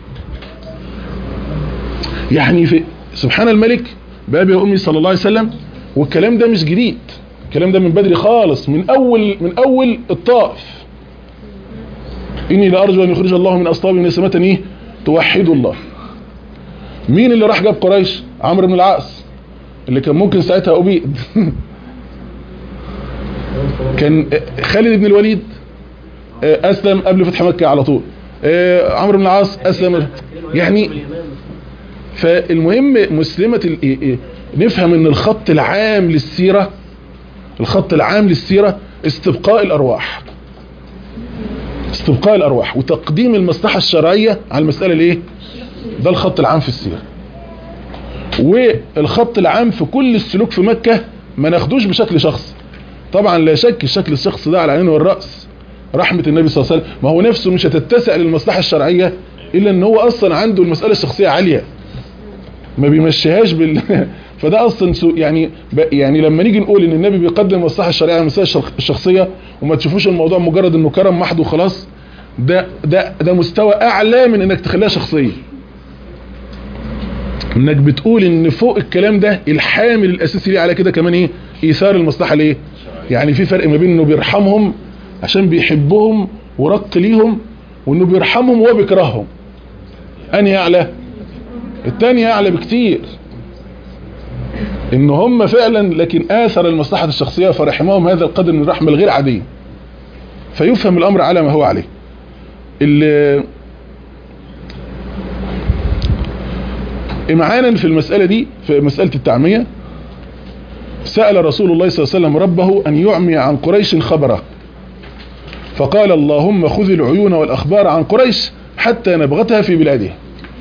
يعني في سبحان الملك بابي وامي صلى الله عليه وسلم والكلام ده مش جديد الكلام ده من بدري خالص من اول من اول الطائف اني لارجو ان يخرج الله من اصلابي نسمة ايه توحد الله مين اللي راح جاب قريش عمرو بن العاص اللي كان ممكن ساعتها ابيد كان خالد بن الوليد اسلم قبل فتح مكة على طول عمرو بن العاص اسلم يعني فالمهم مسلمة نفهم ان الخط العام للسيرة الخط العام للسيرة استبقاء الارواح استبقاء الارواح وتقديم المصلحة الشرعية على المسألة الايه ده الخط العام في السيرة والخط العام في كل السلوك في مكة ما ناخدوش بشكل شخصي طبعا لا شك الشكل الشخصي ده على العين والرأس رحمة النبي صلى الله عليه وسلم ما هو نفسه مش هتتسع للمصلحة الشرعية الا ان هو اصلا عنده المسألة الشخصية عالية ما بيمشيهاش بال فده اصلا يعني يعني لما نيجي نقول ان النبي بيقدم المصلحه الشرعيه على المسائل الشخصيه وما تشوفوش الموضوع مجرد انه كرم محض وخلاص ده ده ده مستوى اعلى من انك تخليها شخصيه انك بتقول ان فوق الكلام ده الحامل الاساسي ليه على كده كمان ايه ايثار المصلحه ليه يعني في فرق ما بين انه بيرحمهم عشان بيحبهم ورق ليهم وانه بيرحمهم وهو بيكرههم انهي اعلى الثاني اعلى بكتير ان هم فعلا لكن اثر المصلحة الشخصية فرحمهم هذا القدر من الرحمة الغير عادية فيفهم الامر على ما هو عليه امعانا في المسألة دي في مسألة التعمية سأل رسول الله صلى الله عليه وسلم ربه أن يعمي عن قريش خبره فقال اللهم خذ العيون والأخبار عن قريش حتى نبغتها في بلادها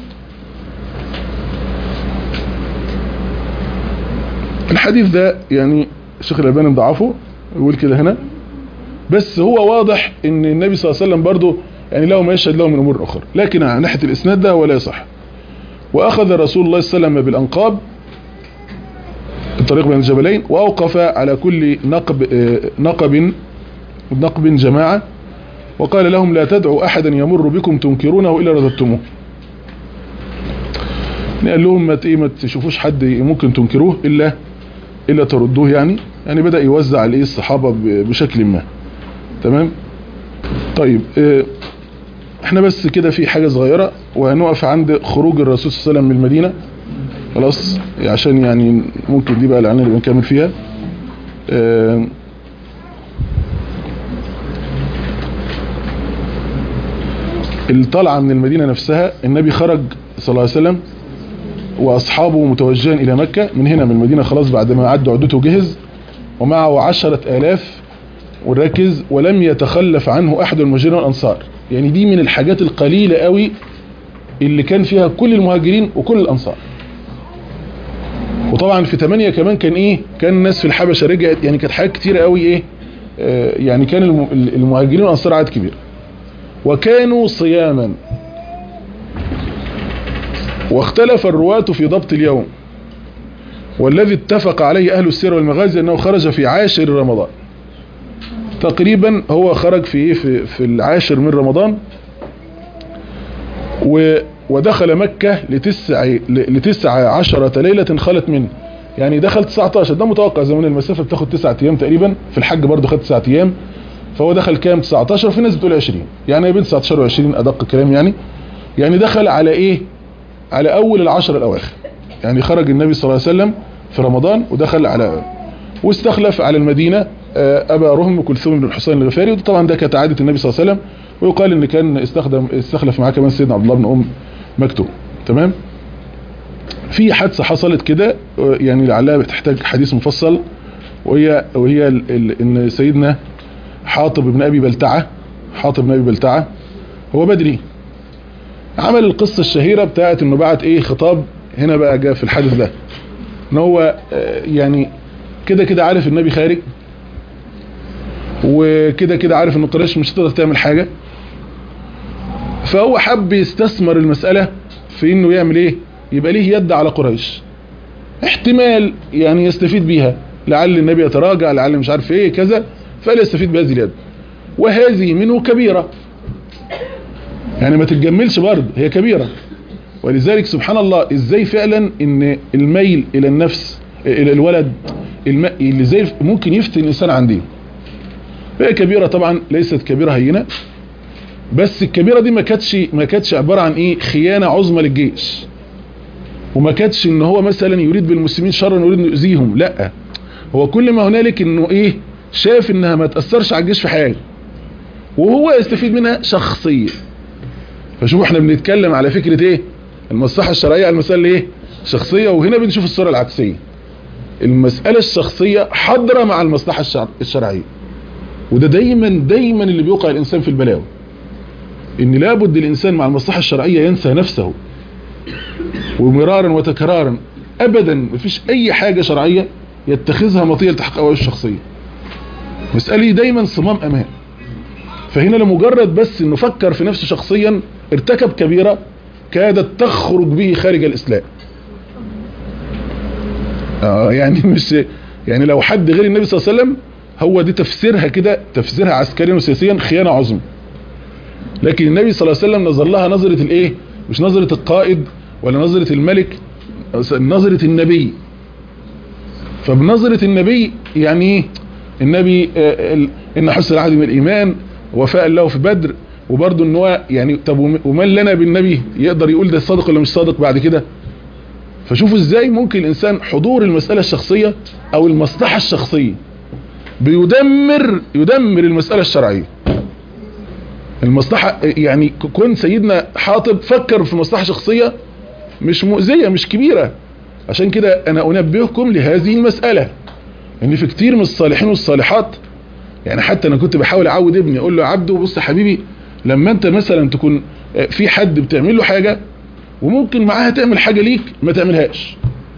الحديث ده يعني الشيخ الألباني مضعفه يقول كده هنا بس هو واضح ان النبي صلى الله عليه وسلم برضه يعني له ما يشهد له من امور اخرى لكن عن ناحيه الاسناد ده ولا يصح واخذ رسول الله صلى الله عليه وسلم بالانقاب الطريق بين الجبلين واوقف على كل نقب نقب نقب جماعه وقال لهم لا تدعوا احدا يمر بكم تنكرونه الا رددتموه قال لهم ما ما تشوفوش حد ممكن تنكروه الا الا تردوه يعني يعني بدا يوزع عليه الصحابه بشكل ما تمام طيب اه احنا بس كده في حاجة صغيرة وهنقف عند خروج الرسول صلى الله عليه وسلم من المدينة خلاص عشان يعني ممكن دي بقى العناية اللي بنكمل فيها اه الطلعة من المدينة نفسها النبي خرج صلى الله عليه وسلم واصحابه متوجهين الى مكة من هنا من المدينة خلاص بعد ما عدوا عدته جهز ومعه عشرة الاف وركز ولم يتخلف عنه احد المهاجرين والانصار يعني دي من الحاجات القليلة قوي اللي كان فيها كل المهاجرين وكل الانصار وطبعا في 8 كمان كان ايه كان الناس في الحبشة رجعت يعني كانت حاجات كتيرة قوي ايه آه يعني كان المهاجرين والانصار عدد كبير وكانوا صياما واختلف الرواة في ضبط اليوم والذي اتفق عليه اهل السير والمغازي انه خرج في عاشر رمضان تقريبا هو خرج في في في العاشر من رمضان ودخل مكة لتسع لتسع عشرة ليلة خلت منه يعني دخل 19 ده متوقع زمان المسافة بتاخد 9 ايام تقريبا في الحج برضه خد 9 ايام فهو دخل كام 19 وفي ناس بتقول 20 يعني بين 19 و20 ادق كلام يعني يعني دخل على ايه على اول العشر الاواخر يعني خرج النبي صلى الله عليه وسلم في رمضان ودخل على واستخلف على المدينة أبا رهم كلثوم بن الحسين الغفاري وطبعا ده كانت عادة النبي صلى الله عليه وسلم ويقال ان كان استخدم استخلف معاه كمان سيدنا عبد الله بن ام مكتوم تمام في حادثة حصلت كده يعني لعلها بتحتاج حديث مفصل وهي وهي ال ال ان سيدنا حاطب بن ابي بلتعه حاطب بن ابي بلتعه هو بدري عمل القصة الشهيرة بتاعت انه بعت ايه خطاب هنا بقى جاء في الحادث ده ان هو يعني كده كده عارف النبي خارج وكده كده عارف ان قريش مش هتقدر تعمل حاجة فهو حب يستثمر المسألة في انه يعمل ايه يبقى ليه يد على قريش احتمال يعني يستفيد بيها لعل النبي يتراجع لعل مش عارف ايه كذا فلا يستفيد بهذه اليد وهذه منه كبيرة يعني ما تتجملش برضه هي كبيرة ولذلك سبحان الله ازاي فعلا ان الميل الى النفس الى الولد اللي زي ممكن يفتن الانسان عن دين هي كبيرة طبعا ليست كبيرة هينة بس الكبيرة دي ما كانتش ما كانتش عبارة عن ايه خيانة عظمى للجيش وما كانتش ان هو مثلا يريد بالمسلمين شرا ويريد انه يؤذيهم لا هو كل ما هنالك انه ايه شاف انها ما تأثرش على الجيش في حاجة وهو يستفيد منها شخصيا فشوفوا احنا بنتكلم على فكرة ايه المصلحة الشرعية على المسألة ايه شخصية وهنا بنشوف الصورة العكسية المسألة الشخصية حاضرة مع المصلحة الشرع الشرعية وده دايما دايما اللي بيوقع الانسان في البلاوي ان لابد الانسان مع المصلحة الشرعية ينسى نفسه ومرارا وتكرارا ابدا مفيش اي حاجة شرعية يتخذها مطية لتحقيق اوائل الشخصية مسألة دايما صمام امان فهنا لمجرد بس انه فكر في نفسه شخصيا ارتكب كبيرة كادت تخرج به خارج الاسلام آه يعني مش يعني لو حد غير النبي صلى الله عليه وسلم هو دي تفسيرها كده تفسيرها عسكريا وسياسيا خيانة عظمى لكن النبي صلى الله عليه وسلم نظر لها نظرة الايه مش نظرة القائد ولا نظرة الملك نظرة النبي فبنظرة النبي يعني ايه النبي آه ان حسن العهد من الايمان وفاء له في بدر وبرضه ان هو يعني طب ومن لنا بالنبي يقدر يقول ده صادق ولا مش صادق بعد كده فشوفوا ازاي ممكن الانسان حضور المسألة الشخصية او المصلحة الشخصية بيدمر يدمر المسألة الشرعية المصلحة يعني كون سيدنا حاطب فكر في مصلحة شخصية مش مؤذية مش كبيرة عشان كده انا انبهكم لهذه المسألة ان في كتير من الصالحين والصالحات يعني حتى انا كنت بحاول اعود ابني اقول له يا عبده بص يا حبيبي لما انت مثلا تكون في حد بتعمل له حاجة وممكن معاها تعمل حاجة ليك ما تعملهاش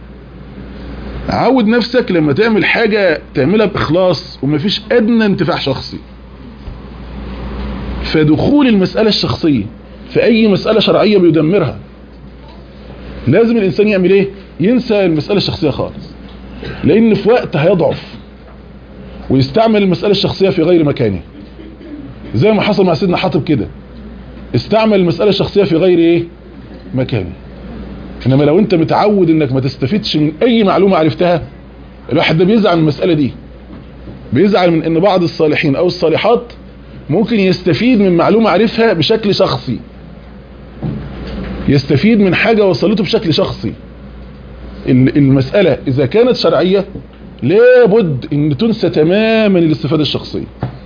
عود نفسك لما تعمل حاجة تعملها باخلاص ومفيش ادنى انتفاع شخصي فدخول المسألة الشخصية في اي مسألة شرعية بيدمرها لازم الانسان يعمل ايه ينسى المسألة الشخصية خالص لان في وقت هيضعف ويستعمل المسألة الشخصية في غير مكانه زي ما حصل مع سيدنا حاطب كده استعمل المسألة الشخصية في غير ايه مكانه انما لو انت متعود انك ما تستفيدش من اي معلومة عرفتها الواحد ده بيزعل من المسألة دي بيزعل من ان بعض الصالحين او الصالحات ممكن يستفيد من معلومة عرفها بشكل شخصي يستفيد من حاجة وصلته بشكل شخصي المسألة اذا كانت شرعية لابد ان تنسى تماما الاستفادة الشخصية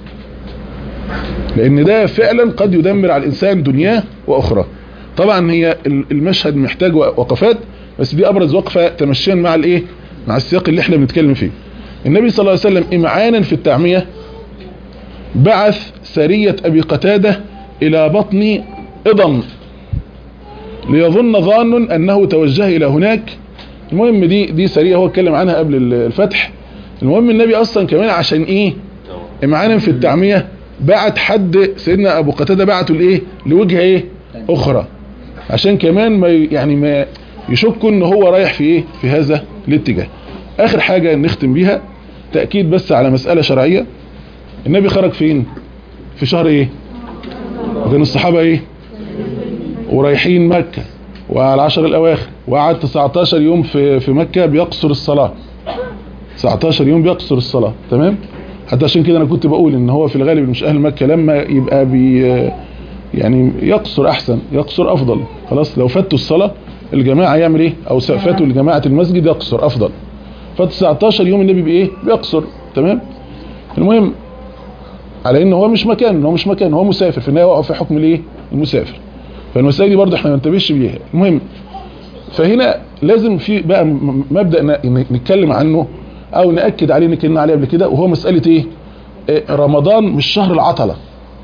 لان ده فعلا قد يدمر على الانسان دنياه واخرى طبعا هي المشهد محتاج وقفات بس دي ابرز وقفة تمشيا مع الايه مع السياق اللي احنا بنتكلم فيه النبي صلى الله عليه وسلم امعانا في التعمية بعث سرية ابي قتادة الى بطن اضم ليظن ظان انه توجه الى هناك المهم دي دي سرية هو اتكلم عنها قبل الفتح المهم النبي اصلا كمان عشان ايه امعانا في التعمية بعت حد سيدنا ابو قتادة بعته لايه لوجهة ايه اخرى عشان كمان ما يعني ما يشكوا ان هو رايح في ايه في هذا الاتجاه اخر حاجة نختم بيها تأكيد بس على مسألة شرعية النبي خرج فين في شهر ايه وكان الصحابة ايه ورايحين مكة وعلى العشر الاواخر وقعد 19 يوم في في مكة بيقصر الصلاة 19 يوم بيقصر الصلاة تمام حتى عشان كده انا كنت بقول ان هو في الغالب مش اهل مكة لما يبقى بي يعني يقصر احسن يقصر افضل خلاص لو فاتوا الصلاة الجماعة يعمل ايه او فاتوا لجماعة المسجد يقصر افضل فات 19 يوم النبي بايه بيقصر تمام المهم على ان هو مش مكان هو مش مكان هو مسافر في النهايه في حكم الايه المسافر فالمسائل دي برضه احنا ما ننتبهش بيها المهم فهنا لازم في بقى مبدا نتكلم عنه او ناكد عليه نكلمنا عليه قبل كده وهو مساله ايه رمضان مش شهر العطله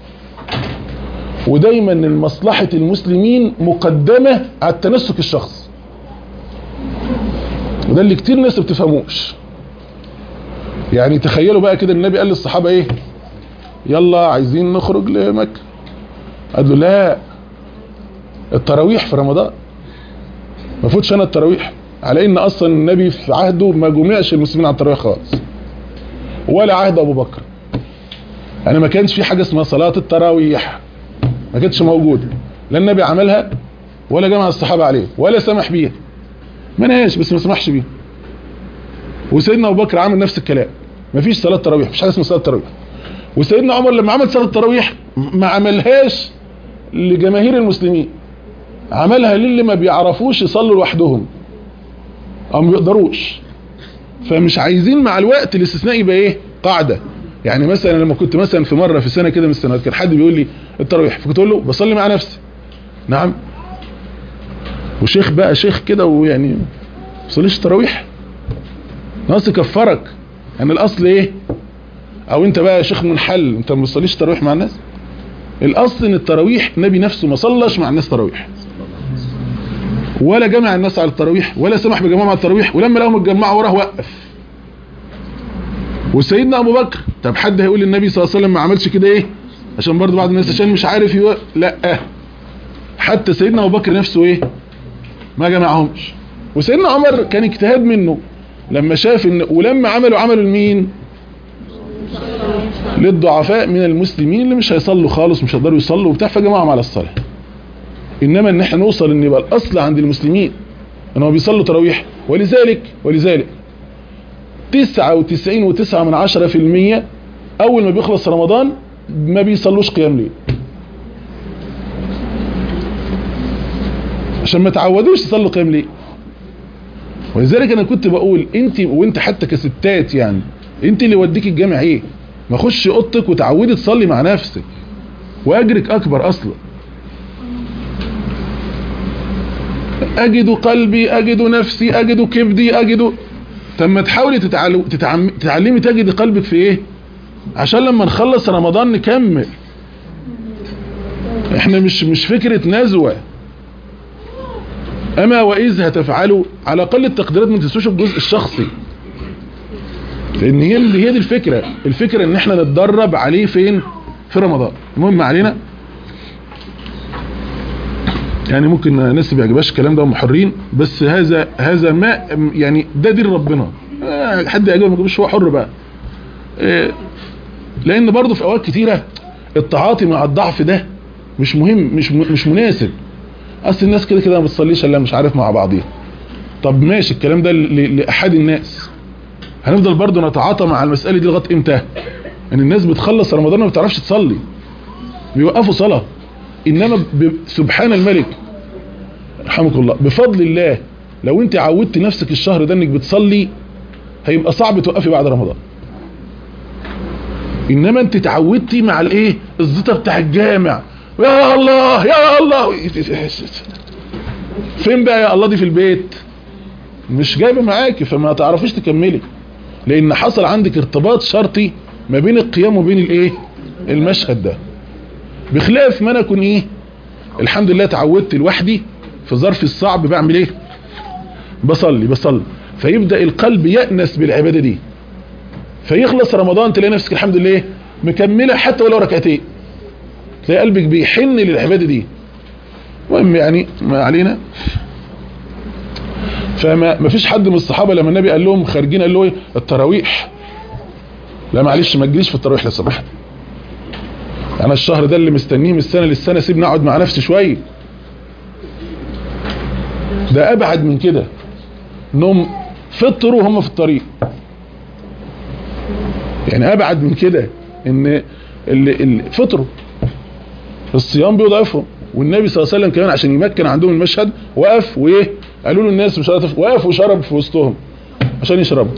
ودايما مصلحه المسلمين مقدمه على التنسك الشخصي وده اللي كتير ناس بتفهموش يعني تخيلوا بقى كده النبي قال للصحابه ايه يلا عايزين نخرج لمكه قال له لا التراويح في رمضان ما فوتش انا التراويح على ان اصلا النبي في عهده ما جمعش المسلمين على التراويح خالص ولا عهد ابو بكر يعني ما كانش في حاجه اسمها صلاه التراويح ما كانتش موجوده لا النبي عملها ولا جمع الصحابه عليه ولا سمح بيها منهاش بس ما سمحش بيها وسيدنا ابو بكر عمل نفس الكلام ما فيش صلاه تراويح مفيش حاجه اسمها صلاه تراويح وسيدنا عمر لما عمل صلاه التراويح ما عملهاش لجماهير المسلمين عملها للي ما بيعرفوش يصلوا لوحدهم او ما بيقدروش فمش عايزين مع الوقت الاستثناء يبقى ايه قاعده يعني مثلا لما كنت مثلا في مره في سنه كده من السنوات كان حد بيقول لي التراويح فكنت اقول له بصلي مع نفسي نعم وشيخ بقى شيخ كده ويعني ما بصليش التراويح ناقص يكفرك يعني الاصل ايه او انت بقى شيخ منحل انت ما بتصليش التراويح مع الناس الاصل ان التراويح النبي نفسه ما صلىش مع الناس تراويح ولا جمع الناس على التراويح ولا سمح بجماعه على التراويح ولما لهم اتجمعوا وراه وقف وسيدنا ابو بكر طب حد هيقول للنبي صلى الله عليه وسلم ما عملش كده ايه عشان برضه بعض الناس عشان مش عارف يو... لا حتى سيدنا ابو بكر نفسه ايه ما جمعهمش وسيدنا عمر كان اجتهاد منه لما شاف ان ولما عملوا عملوا لمين للضعفاء من المسلمين اللي مش هيصلوا خالص مش هيقدروا يصلوا وبتاع فجمعهم على الصلاه انما ان احنا نوصل ان يبقى الاصل عند المسلمين ان هم بيصلوا تراويح ولذلك ولذلك 99 وتسعة من عشرة في المية اول ما بيخلص رمضان ما بيصلوش قيام ليل عشان ما تعودوش يصلوا قيام ليل ولذلك انا كنت بقول انت وانت حتى كستات يعني انت اللي وديك الجامع ايه ما خش اوضتك وتعودي تصلي مع نفسك واجرك اكبر اصلا اجد قلبي اجد نفسي اجد كبدي اجد طب ما تحاولي تتعلم تتعم... تتعلمي تجدي قلبك في ايه عشان لما نخلص رمضان نكمل احنا مش مش فكرة نزوة اما واذ هتفعلوا على اقل التقديرات ما تنسوش الجزء الشخصي لان هي هي دي الفكرة الفكرة ان احنا نتدرب عليه فين في رمضان المهم علينا يعني ممكن ناس ما يعجبهاش الكلام ده هم حرين بس هذا هذا ما يعني ده دين ربنا آه، حد يعجبه ما يعجبوش هو حر بقى آه، لان برضه في اوقات كتيره التعاطي مع الضعف ده مش مهم مش م- مش مناسب اصل الناس كده كده ما بتصليش الا مش عارف مع بعضيها طب ماشي الكلام ده ل- لاحد الناس هنفضل برضه نتعاطى مع المساله دي لغايه امتى ان الناس بتخلص رمضان ما بتعرفش تصلي بيوقفوا صلاه انما ب- سبحان الملك رحمك الله بفضل الله لو انت عودت نفسك الشهر ده انك بتصلي هيبقى صعب توقفي بعد رمضان انما انت تعودتي مع الايه الزيطه بتاع الجامع يا الله يا الله فين بقى يا الله دي في البيت مش جايبه معاكي فما تعرفيش تكملي لان حصل عندك ارتباط شرطي ما بين القيام وبين الايه المشهد ده بخلاف ما انا اكون ايه الحمد لله تعودت لوحدي في ظرف الصعب بعمل ايه بصلي بصلي فيبدأ القلب يأنس بالعبادة دي فيخلص رمضان تلاقي نفسك الحمد لله مكملة حتى ولو ركعتين تلاقي قلبك بيحن للعبادة دي المهم يعني ما علينا فما ما فيش حد من الصحابة لما النبي قال لهم خارجين قال له ايه التراويح لا معلش ما تجريش في التراويح لو سمحت انا الشهر ده اللي مستنيه من السنة للسنة سيبني اقعد مع نفسي شوية ده ابعد من كده انهم فطروا هم في الطريق يعني ابعد من كده ان اللي, اللي فطروا الصيام بيضعفهم والنبي صلى الله عليه وسلم كمان عشان يمكن عندهم المشهد وقف وايه قالوا له الناس مش هتف... وقف وشرب في وسطهم عشان يشربوا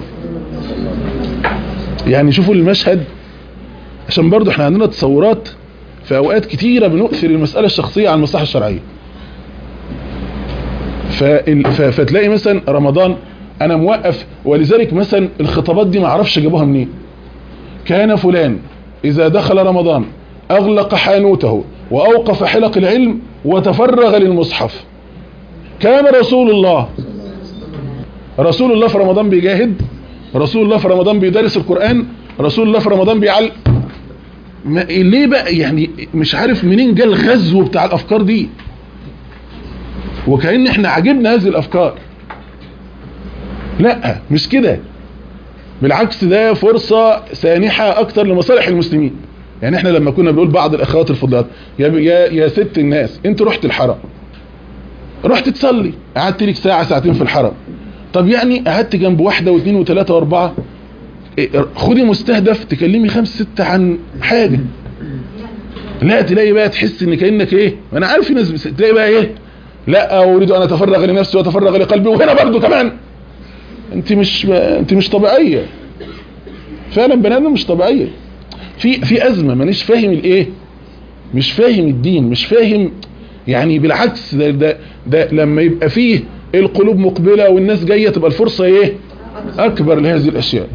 يعني شوفوا المشهد عشان برضو احنا عندنا تصورات في اوقات كتيرة بنؤثر المسألة الشخصية عن المصلحة الشرعية فال... ف... فتلاقي مثلا رمضان انا موقف ولذلك مثلا الخطابات دي ما اعرفش جابوها منين كان فلان اذا دخل رمضان اغلق حانوته واوقف حلق العلم وتفرغ للمصحف كان رسول الله رسول الله في رمضان بيجاهد رسول الله في رمضان بيدرس القرآن رسول الله في رمضان بيعل ما ليه بقى يعني مش عارف منين جه الغزو بتاع الافكار دي وكأن احنا عجبنا هذه الافكار لا مش كده بالعكس ده فرصة سانحة اكتر لمصالح المسلمين يعني احنا لما كنا بنقول بعض الاخوات الفضلات يا, يا, يا ست الناس انت رحت الحرم رحت تصلي قعدت لك ساعة ساعتين في الحرم طب يعني قعدت جنب واحدة واثنين وثلاثة واربعة خدي مستهدف تكلمي خمس ست عن حاجة لا تلاقي بقى تحس ان كأنك ايه انا عارف في ناس بس تلاقي بقى ايه لا اريد ان اتفرغ لنفسي واتفرغ لقلبي وهنا برضو كمان انت مش انت مش طبيعية فعلا بني ادم مش طبيعية في في ازمة مانيش فاهم الايه مش فاهم الدين مش فاهم يعني بالعكس ده, ده, ده لما يبقى فيه القلوب مقبلة والناس جاية تبقى الفرصة ايه اكبر لهذه الاشياء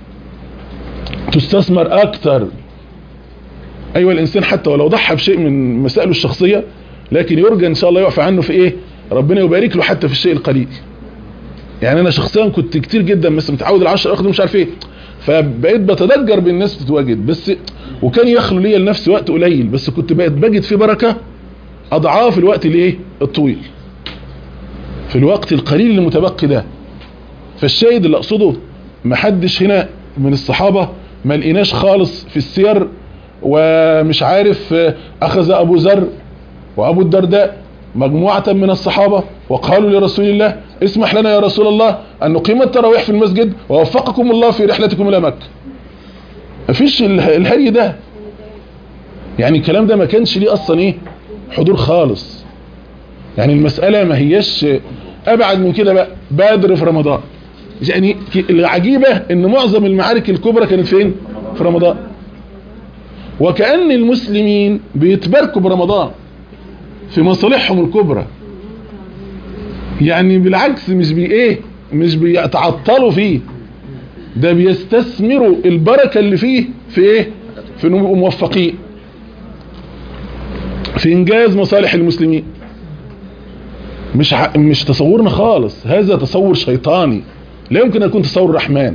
تستثمر اكتر ايوه الانسان حتى ولو ضحى بشيء من مسائله الشخصية لكن يرجى ان شاء الله يعفى عنه في ايه ربنا يبارك له حتى في الشيء القليل يعني انا شخصيا كنت كتير جدا مثلا متعود العشر اخد مش عارف ايه فبقيت بتدجر بالناس تتواجد بس وكان يخلو لي لنفسي وقت قليل بس كنت بقيت بجد فيه بركة اضعاف الوقت الايه الطويل في الوقت القليل المتبقي ده فالشاهد اللي اقصده محدش هنا من الصحابة ما لقيناش خالص في السير ومش عارف اخذ ابو ذر وابو الدرداء مجموعة من الصحابة وقالوا لرسول الله اسمح لنا يا رسول الله ان نقيم التراويح في المسجد ووفقكم الله في رحلتكم الى مكة مفيش الهري ده يعني الكلام ده ما كانش ليه اصلا ايه حضور خالص يعني المسألة ما هيش ابعد من كده بقى بدر في رمضان يعني العجيبة ان معظم المعارك الكبرى كانت فين في رمضان وكأن المسلمين بيتباركوا برمضان في مصالحهم الكبرى يعني بالعكس مش بي ايه مش بيتعطلوا فيه ده بيستثمروا البركة اللي فيه في ايه في انهم يبقوا موفقين في انجاز مصالح المسلمين مش ع... مش تصورنا خالص هذا تصور شيطاني لا يمكن ان يكون تصور رحمن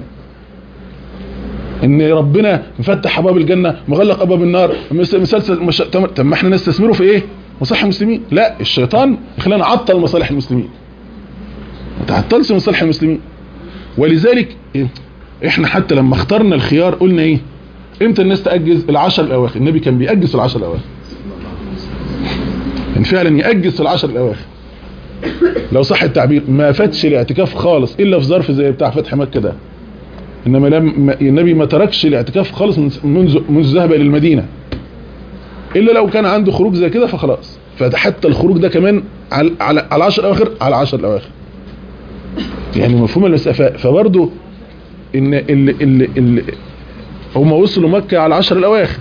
ان ربنا مفتح ابواب الجنه مغلق ابواب النار مسلسل مش... طب ما احنا نستثمره في ايه مصالح المسلمين لا الشيطان خلانا نعطل مصالح المسلمين ما تعطلش مصالح المسلمين ولذلك احنا حتى لما اخترنا الخيار قلنا ايه امتى الناس تأجز العشر الاواخر النبي كان بيأجز في العشر الاواخر كان فعلا يأجز في العشر الاواخر لو صح التعبير ما فاتش الاعتكاف خالص الا في ظرف زي بتاع فتح مكة ده انما لم النبي ما تركش الاعتكاف خالص منذ منذ ذهب الى المدينة الا لو كان عنده خروج زي كده فخلاص فحتى الخروج ده كمان على على على 10 الاواخر على 10 الاواخر يعني مفهوم المسافة فبرضه ان اللي اللي اللي هم وصلوا مكة على 10 الاواخر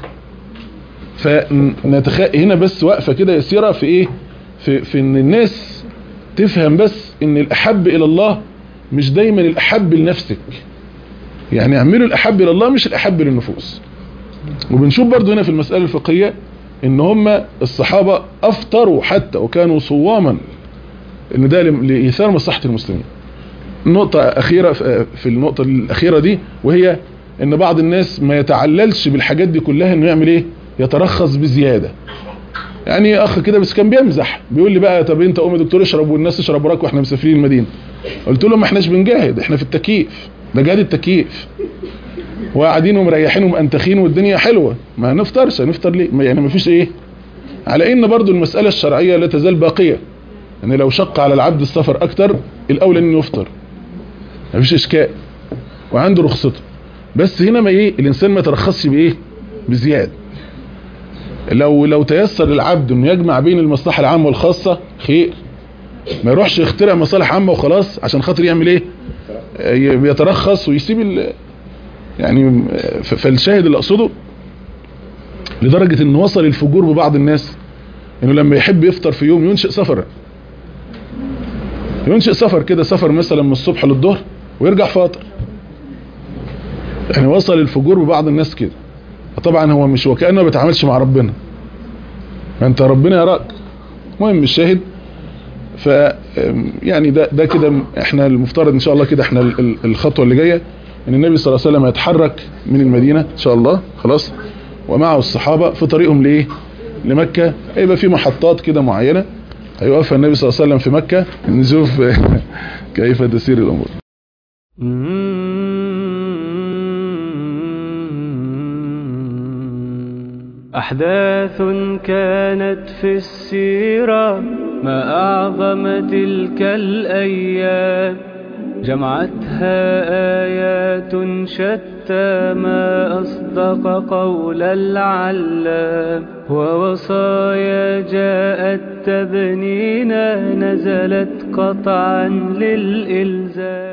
فنتخ هنا بس وقفة كده يسيرة في ايه في في ان الناس تفهم بس ان الاحب الى الله مش دايما الاحب لنفسك يعني اعملوا الاحب الى الله مش الاحب للنفوس وبنشوف برضو هنا في المسألة الفقهية ان هم الصحابة افطروا حتى وكانوا صواما ان ده لإيثار مصلحة المسلمين نقطة اخيرة في النقطة الاخيرة دي وهي ان بعض الناس ما يتعللش بالحاجات دي كلها انه يعمل ايه يترخص بزيادة يعني اخ كده بس كان بيمزح بيقول لي بقى طب انت قوم يا دكتور اشرب والناس تشرب وراك واحنا مسافرين المدينه قلت له ما احناش بنجاهد احنا في التكييف ده جهاد التكييف وقاعدين ومريحين ومأنتخين والدنيا حلوه ما نفطرش نفطر ليه يعني ما فيش ايه على ان برضو المسألة الشرعية لا تزال باقية يعني لو شق على العبد السفر اكتر الاولى انه يفطر ما فيش اشكال وعنده رخصته بس هنا ما ايه الانسان ما يترخصش بايه بزياده لو لو تيسر للعبد انه يجمع بين المصلحه العامه والخاصه خير ما يروحش يخترع مصالح عامه وخلاص عشان خاطر يعمل ايه بيترخص ويسيب ال يعني فالشاهد اللي اقصده لدرجه ان وصل الفجور ببعض الناس انه لما يحب يفطر في يوم ينشئ سفر ينشئ سفر كده سفر مثلا من الصبح للظهر ويرجع فاطر يعني وصل الفجور ببعض الناس كده طبعا هو مش وكأنه ما بيتعاملش مع ربنا ما انت ربنا يراك المهم الشاهد ف يعني ده ده كده احنا المفترض ان شاء الله كده احنا الخطوه اللي جايه ان النبي صلى الله عليه وسلم يتحرك من المدينه ان شاء الله خلاص ومعه الصحابه في طريقهم لايه لمكه هيبقى في محطات كده معينه هيوقفها النبي صلى الله عليه وسلم في مكه نشوف كيف تسير الامور أحداث كانت في السيرة ما أعظم تلك الأيام جمعتها آيات شتى ما أصدق قول العلام ووصايا جاءت تبنينا نزلت قطعا للإلزام